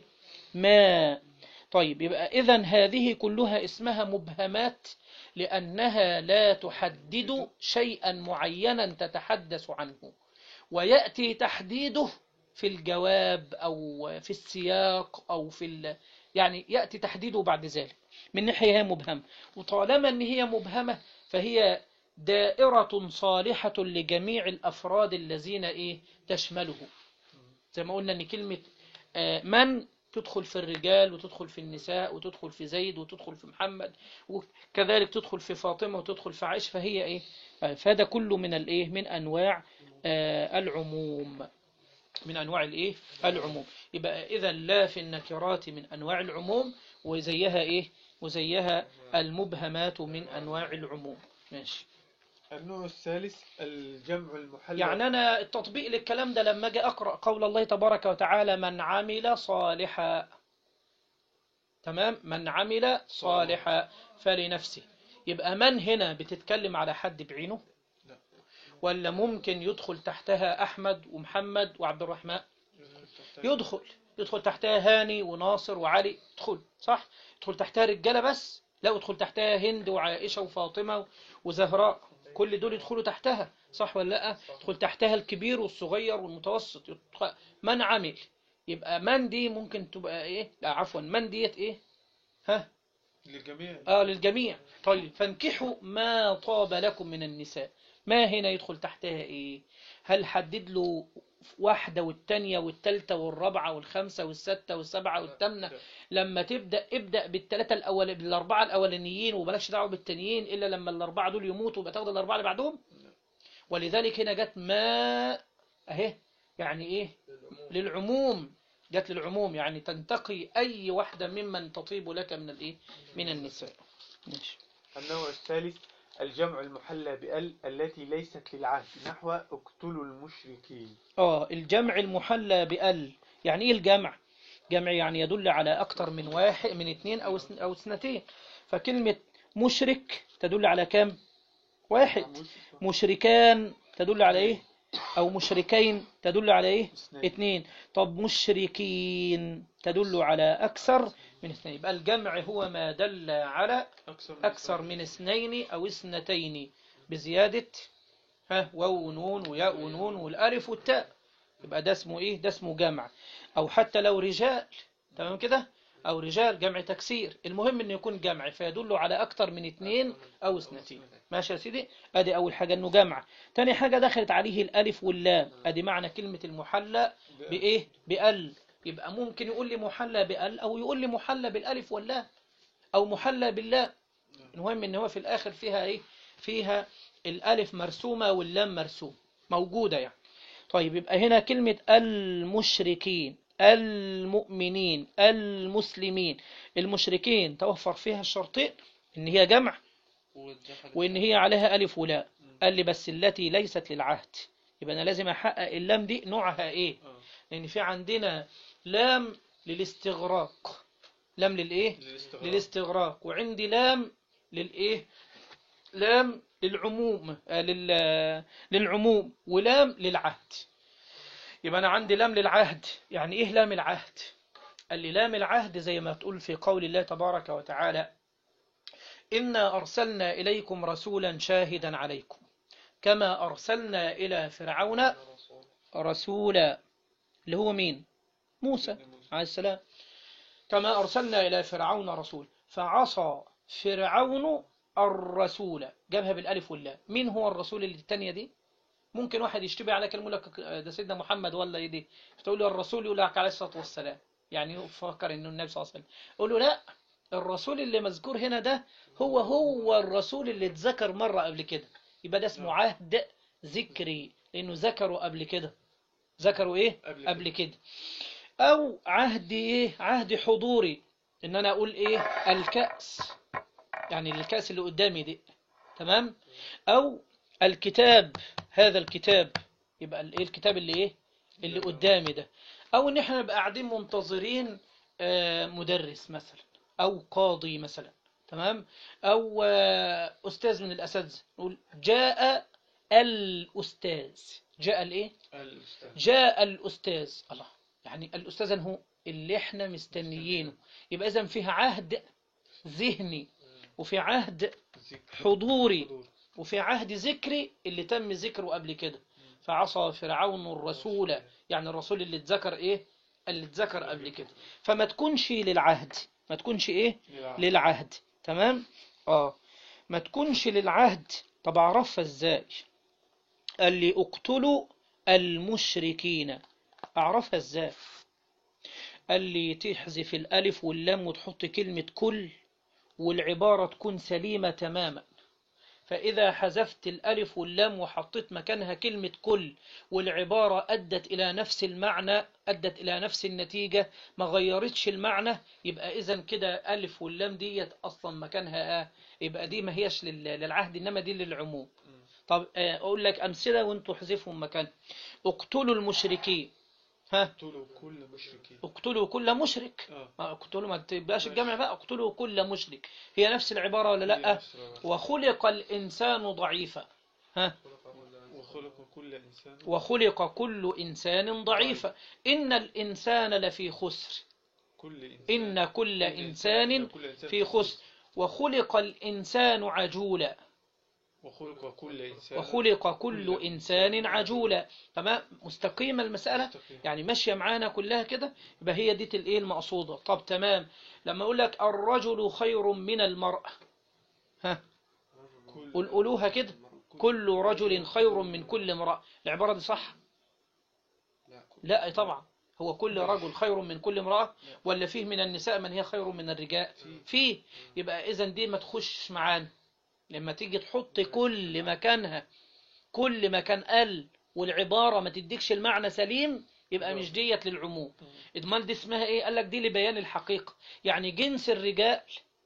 ما طيب يبقى إذا هذه كلها اسمها مبهمات لأنها لا تحدد شيئا معينا تتحدث عنه ويأتي تحديده في الجواب أو في السياق أو في ال... يعني يأتي تحديده بعد ذلك من ناحية هي مبهمة وطالما أن هي مبهمة فهي دائرة صالحة لجميع الأفراد الذين إيه تشمله زي ما قلنا أن كلمة آه، من تدخل في الرجال وتدخل في النساء وتدخل في زيد وتدخل في محمد وكذلك تدخل في فاطمة وتدخل في عائشة فهي إيه آه، فهذا كله من الإيه من أنواع آه، العموم من أنواع الإيه العموم يبقى إذا لا في النكرات من أنواع العموم وزيها إيه وزيها المبهمات من أنواع العموم ماشي
النوع الثالث الجمع المحلى
يعني أنا التطبيق للكلام ده لما أجي أقرأ قول الله تبارك وتعالى من عمل صالحا تمام من عمل صالحا فلنفسه يبقى من هنا بتتكلم على حد بعينه
لا.
ولا ممكن يدخل تحتها أحمد ومحمد وعبد الرحمن يدخل يدخل تحتها هاني وناصر وعلي يدخل صح يدخل تحتها رجالة بس لا يدخل تحتها هند وعائشة وفاطمة وزهراء كل دول يدخلوا تحتها صح ولا لا يدخل تحتها الكبير والصغير والمتوسط يدخل من عمل يبقى من دي ممكن تبقى ايه لا عفوا من ديت ايه ها
للجميع
اه للجميع طيب فانكحوا ما طاب لكم من النساء ما هنا يدخل تحتها ايه هل حدد له واحدة والتانية والتالتة والرابعة والخامسة والستة والسبعة والثامنة لما تبدأ ابدأ بالثلاثة الأول بالأربعة الأولانيين وبلاش دعوة بالتانيين إلا لما الأربعة دول يموتوا يبقى تاخد الأربعة اللي بعدهم ولذلك هنا جت ما أهي يعني إيه للعموم جت للعموم يعني تنتقي أي واحدة ممن تطيب لك من الإيه من النساء ماشي
النوع الثالث الجمع المحلى بأل التي ليست للعهد نحو اقتلوا المشركين
اه الجمع المحلى بأل يعني ايه الجمع جمع يعني يدل على اكتر من واحد من اثنين او اثن- او اثنتين فكلمة مشرك تدل على كام واحد مشركان تدل على ايه او مشركين تدل على ايه
اثنين.
اثنين طب مشركين تدل على اكثر من اثنين يبقى الجمع هو ما دل على
أكثر من
أكثر من اثنين أو اثنتين بزيادة ها واو ونون وياء ونون والألف والتاء يبقى ده اسمه إيه ده اسمه جمع أو حتى لو رجال تمام كده أو رجال جمع تكسير المهم إنه يكون جمع فيدل على أكثر من اثنين أو اثنتين ماشي يا سيدي أدي أول حاجة إنه جمع تاني حاجة دخلت عليه الألف واللام أدي معنى كلمة المحلى بإيه بأل يبقى ممكن يقول لي محلى بأل أو يقول لي محلى بالألف واللام أو محلى بالله المهم ان هو في الاخر فيها ايه فيها الالف مرسومة واللام مرسوم موجودة يعني طيب يبقى هنا كلمة المشركين المؤمنين المسلمين المشركين توفر فيها الشرطين ان هي جمع وان هي عليها الف ولاء قال لي بس التي ليست للعهد يبقى انا لازم احقق اللام دي نوعها ايه
آه.
لان في عندنا لام للاستغراق لام للايه
للاستغراق.
للاستغراق وعندي لام للايه لام للعموم آه، لل- للعموم ولام للعهد يبقى انا عندي لام للعهد يعني ايه لام العهد قال لي لام العهد زي ما تقول في قول الله تبارك وتعالى إنا أرسلنا إليكم رسولا شاهدا عليكم كما أرسلنا إلى فرعون رسولا اللي هو مين موسى عليه السلام كما أرسلنا إلى فرعون رسول فعصى فرعون الرسول جابها بالألف واللام مين هو الرسول اللي التانية دي ممكن واحد يشتبه على كلمة لك ده سيدنا محمد ولا ايه دي فتقول له الرسول يقول لك عليه الصلاة والسلام يعني يفكر انه النبي صلى الله عليه وسلم يقول له لا الرسول اللي مذكور هنا ده هو هو الرسول اللي اتذكر مرة قبل كده يبقى ده اسمه عهد ذكري لانه ذكروا قبل كده ذكروا ايه
قبل
قبل كده او عهد ايه عهد حضوري ان انا اقول ايه الكأس يعني الكأس اللي قدامي دي تمام او الكتاب هذا الكتاب يبقى الايه الكتاب اللي ايه اللي قدامي ده او ان احنا نبقى قاعدين منتظرين آه، مدرس مثلا او قاضي مثلا تمام او آه، استاذ من الاساتذه نقول جاء الاستاذ جاء الايه
الأستاذ.
جاء الأستاذ الله يعني الأستاذ هو اللي احنا مستنيينه يبقى إذا فيها عهد ذهني وفي عهد
ذكر.
حضوري
حضور.
وفي عهد ذكري اللي تم ذكره قبل كده فعصى فرعون الرسول يعني الرسول اللي اتذكر ايه اللي اتذكر قبل كده فما تكونش للعهد ما تكونش ايه
للعهد.
للعهد تمام اه ما تكونش للعهد طب اعرفها ازاي قال لي اقتلوا المشركين اعرفها ازاي قال لي تحذف الالف واللام وتحط كلمة كل والعبارة تكون سليمة تماما فإذا حذفت الألف واللام وحطيت مكانها كلمة كل والعبارة أدت إلى نفس المعنى أدت إلى نفس النتيجة ما غيرتش المعنى يبقى إذا كده ألف واللام ديت أصلا مكانها آه يبقى دي ما هيش لل- للعهد إنما دي للعموم طب آه، أقول لك أمثلة وأنتوا حذفهم مكان اقتلوا المشركين ها
اقتلوا كل مشركين
اقتلوا كل مشرك
اه
ما اقتلوا ما تبقاش الجمع بقى اقتلوا كل مشرك هي نفس العبارة ولا لا وخلق الإنسان ضعيفا ها
وخلق كل إنسان
وخلق كل إنسان ضعيفا إن الإنسان لفي خسر
كل إنسان
إن كل إنسان
كل إنسان
في خسر وخلق الإنسان عجولا
وخلق كل إنسان
وخلق كل إنسان عجولا تمام مستقيمة المسألة
مستقيم.
يعني ماشية معانا كلها كده يبقى هي دي الايه المقصودة طب تمام لما أقول لك الرجل خير من المرأة ها
كل
قول قولوها كده كل رجل خير من كل امرأة العبارة دي صح لا طبعا هو كل رجل خير من كل امرأة ولا فيه من النساء من هي خير من الرجال فيه يبقى إذا دي ما تخشش معانا لما تيجي تحط كل مكانها كل مكان ال والعبارة ما تديكش المعنى سليم يبقى مش ديت للعموم امال دي اسمها ايه قال لك دي لبيان الحقيقة يعني جنس الرجال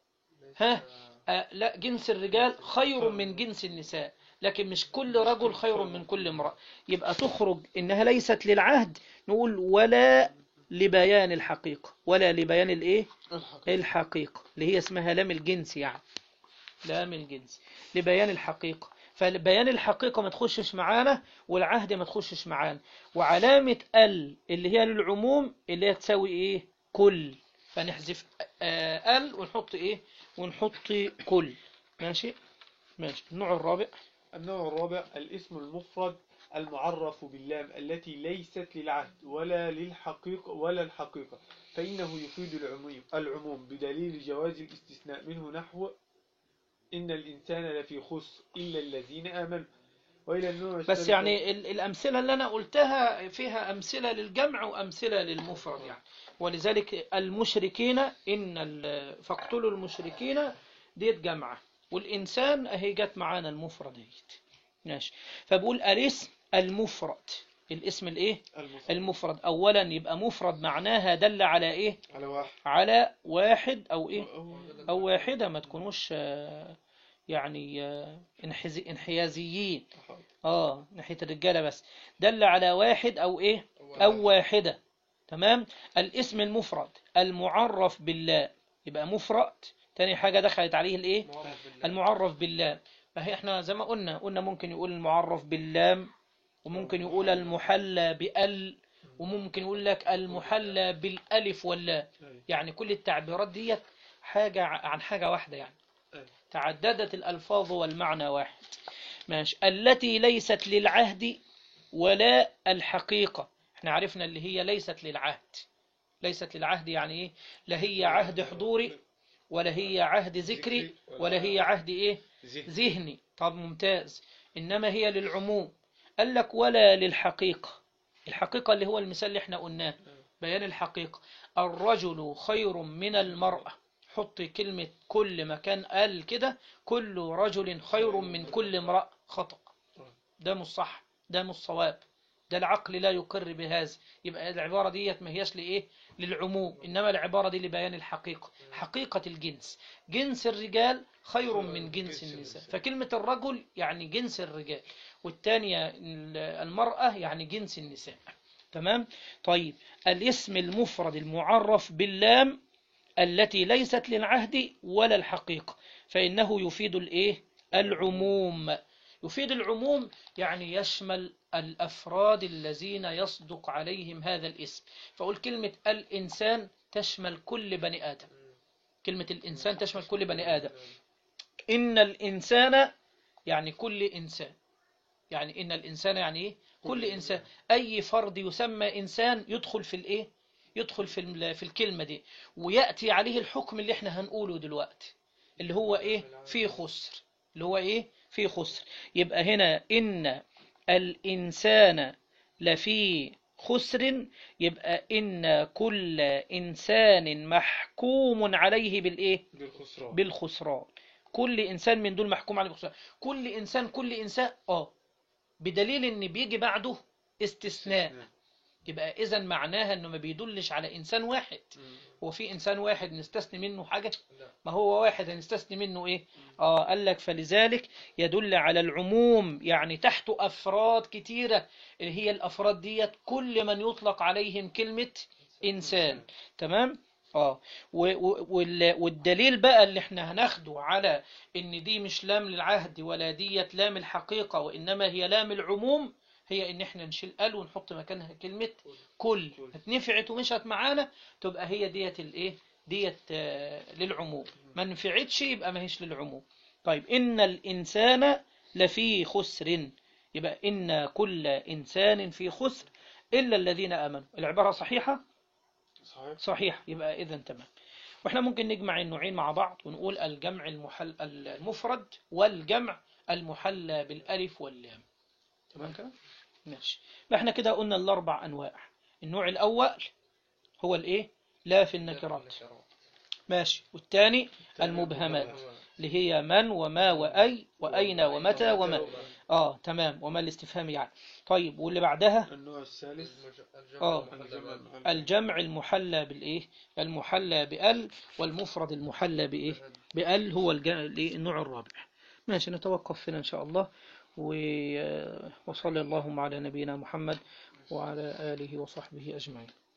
ها آه لا جنس الرجال خير من جنس النساء لكن مش كل رجل خير من كل امرأة يبقى تخرج إنها ليست للعهد نقول ولا لبيان الحقيقة ولا لبيان الايه الحقيقة اللي هي اسمها لام الجنس يعني لام الجنس لبيان الحقيقة فبيان الحقيقة ما تخشش معانا والعهد ما تخشش معانا وعلامة ال اللي هي للعموم اللي هي تساوي ايه كل فنحذف آه، ال ونحط ايه ونحط كل ماشي ماشي النوع الرابع
النوع الرابع الاسم المفرد المعرف باللام التي ليست للعهد ولا للحقيقة ولا الحقيقة فإنه يفيد العموم العموم بدليل جواز الاستثناء منه نحو إن الإنسان لفي خسر إلا الذين آمنوا وإلى النوع
بس
الثالث-
يعني ال- الأمثلة اللي أنا قلتها فيها أمثلة للجمع وأمثلة للمفرد يعني ولذلك المشركين إن ال- فاقتلوا المشركين ديت جمعة والإنسان أهي جت معانا المفرد ديت ماشي فبقول الاسم المفرد الاسم الإيه
المفرد
المفرد أولا يبقى مفرد معناها دل على إيه
على واحد
على واحد أو إيه
أو-
أو واحدة ما تكونوش آه، يعني آه، انحز- انحيازيين اه ناحية الرجالة بس دل على واحد او ايه او واحدة تمام الاسم المفرد المعرف بالله يبقى مفرد تاني حاجة دخلت عليه الايه المعرف بالله فهي احنا زي ما قلنا قلنا ممكن يقول المعرف باللام وممكن يقول المحلى بال وممكن يقول لك المحلى بالالف واللام يعني كل التعبيرات ديت حاجة ع- عن حاجة واحدة يعني
أيوة.
تعددت الألفاظ والمعنى واحد ماشي التي ليست للعهد ولا الحقيقة احنا عرفنا اللي هي ليست للعهد ليست للعهد يعني ايه لا هي عهد حضوري ولا هي عهد ذكري ولا هي عهد ايه
ذهن
ذهني طب ممتاز إنما هي للعموم قال لك ولا للحقيقة الحقيقة اللي هو المثال اللي احنا قلناه بيان الحقيقة الرجل خير من المرأة حط كلمة كل مكان قال كده كل رجل خير من كل امرأة خطأ ده مش صح ده مش صواب ده العقل لا يقر بهذا يبقى العبارة ديت ما هيش لإيه للعموم إنما العبارة دي لبيان الحقيقة حقيقة الجنس جنس الرجال خير من جنس النساء فكلمة الرجل يعني جنس الرجال والثانية المرأة يعني جنس النساء تمام طيب الاسم المفرد المعرف باللام التي ليست للعهد ولا الحقيقة فإنه يفيد الإيه العموم يفيد العموم يعني يشمل الأفراد الذين يصدق عليهم هذا الاسم فأقول كلمة الإنسان تشمل كل بني آدم كلمة الإنسان تشمل كل بني آدم إن الإنسان يعني كل إنسان يعني إن الإنسان يعني إيه كل إنسان أي فرد يسمى إنسان يدخل في الإيه يدخل في ال- في الكلمة دي ويأتي عليه الحكم اللي احنا هنقوله دلوقتي اللي هو إيه في خسر اللي هو إيه في خسر يبقى هنا إن الإنسان لفي خسر يبقى إن كل إنسان محكوم عليه بالإيه
بالخسران
بالخسران كل إنسان من دول محكوم عليه بخصوصية كل إنسان كل إنسان آه بدليل إن بيجي بعده استثناء يبقى إذا معناها إنه ما بيدلش على إنسان واحد هو في إنسان واحد نستثني منه حاجة ما هو واحد هنستثني منه إيه آه قال لك فلذلك يدل على العموم يعني تحته أفراد كتيرة اللي هي الأفراد ديت كل من يطلق عليهم كلمة إنسان تمام اه و- و- وال- والدليل بقى اللي احنا هناخده على ان دي مش لام للعهد ولا ديت لام الحقيقة وانما هي لام العموم هي ان احنا نشيل ال ونحط مكانها كلمة كل اتنفعت ومشت معانا تبقى هي ديت الايه ديت آه، للعموم ما نفعتش يبقى ما هيش للعموم طيب ان الانسان لفي خسر يبقى ان كل انسان في خسر الا الذين امنوا العبارة صحيحة
صحيح
صحيح يبقى إذا تمام واحنا ممكن نجمع النوعين مع بعض ونقول الجمع المحل المفرد والجمع المحلى بالألف واللام تمام كده ماشي فاحنا كده قلنا الأربع أنواع النوع الأول هو الإيه لا في النكرات ماشي والثاني المبهمات اللي هي من وما وأي وأين ومتى وما آه تمام وما الاستفهام يعني طيب واللي بعدها
النوع الثالث
آه
الجمع المحل.
الجمع المحلى بالإيه المحلى بأل والمفرد المحلى بإيه بأل هو الج- الإيه؟ النوع الرابع ماشي نتوقف هنا إن شاء الله و- وصلى اللهم على نبينا محمد وعلى آله وصحبه أجمعين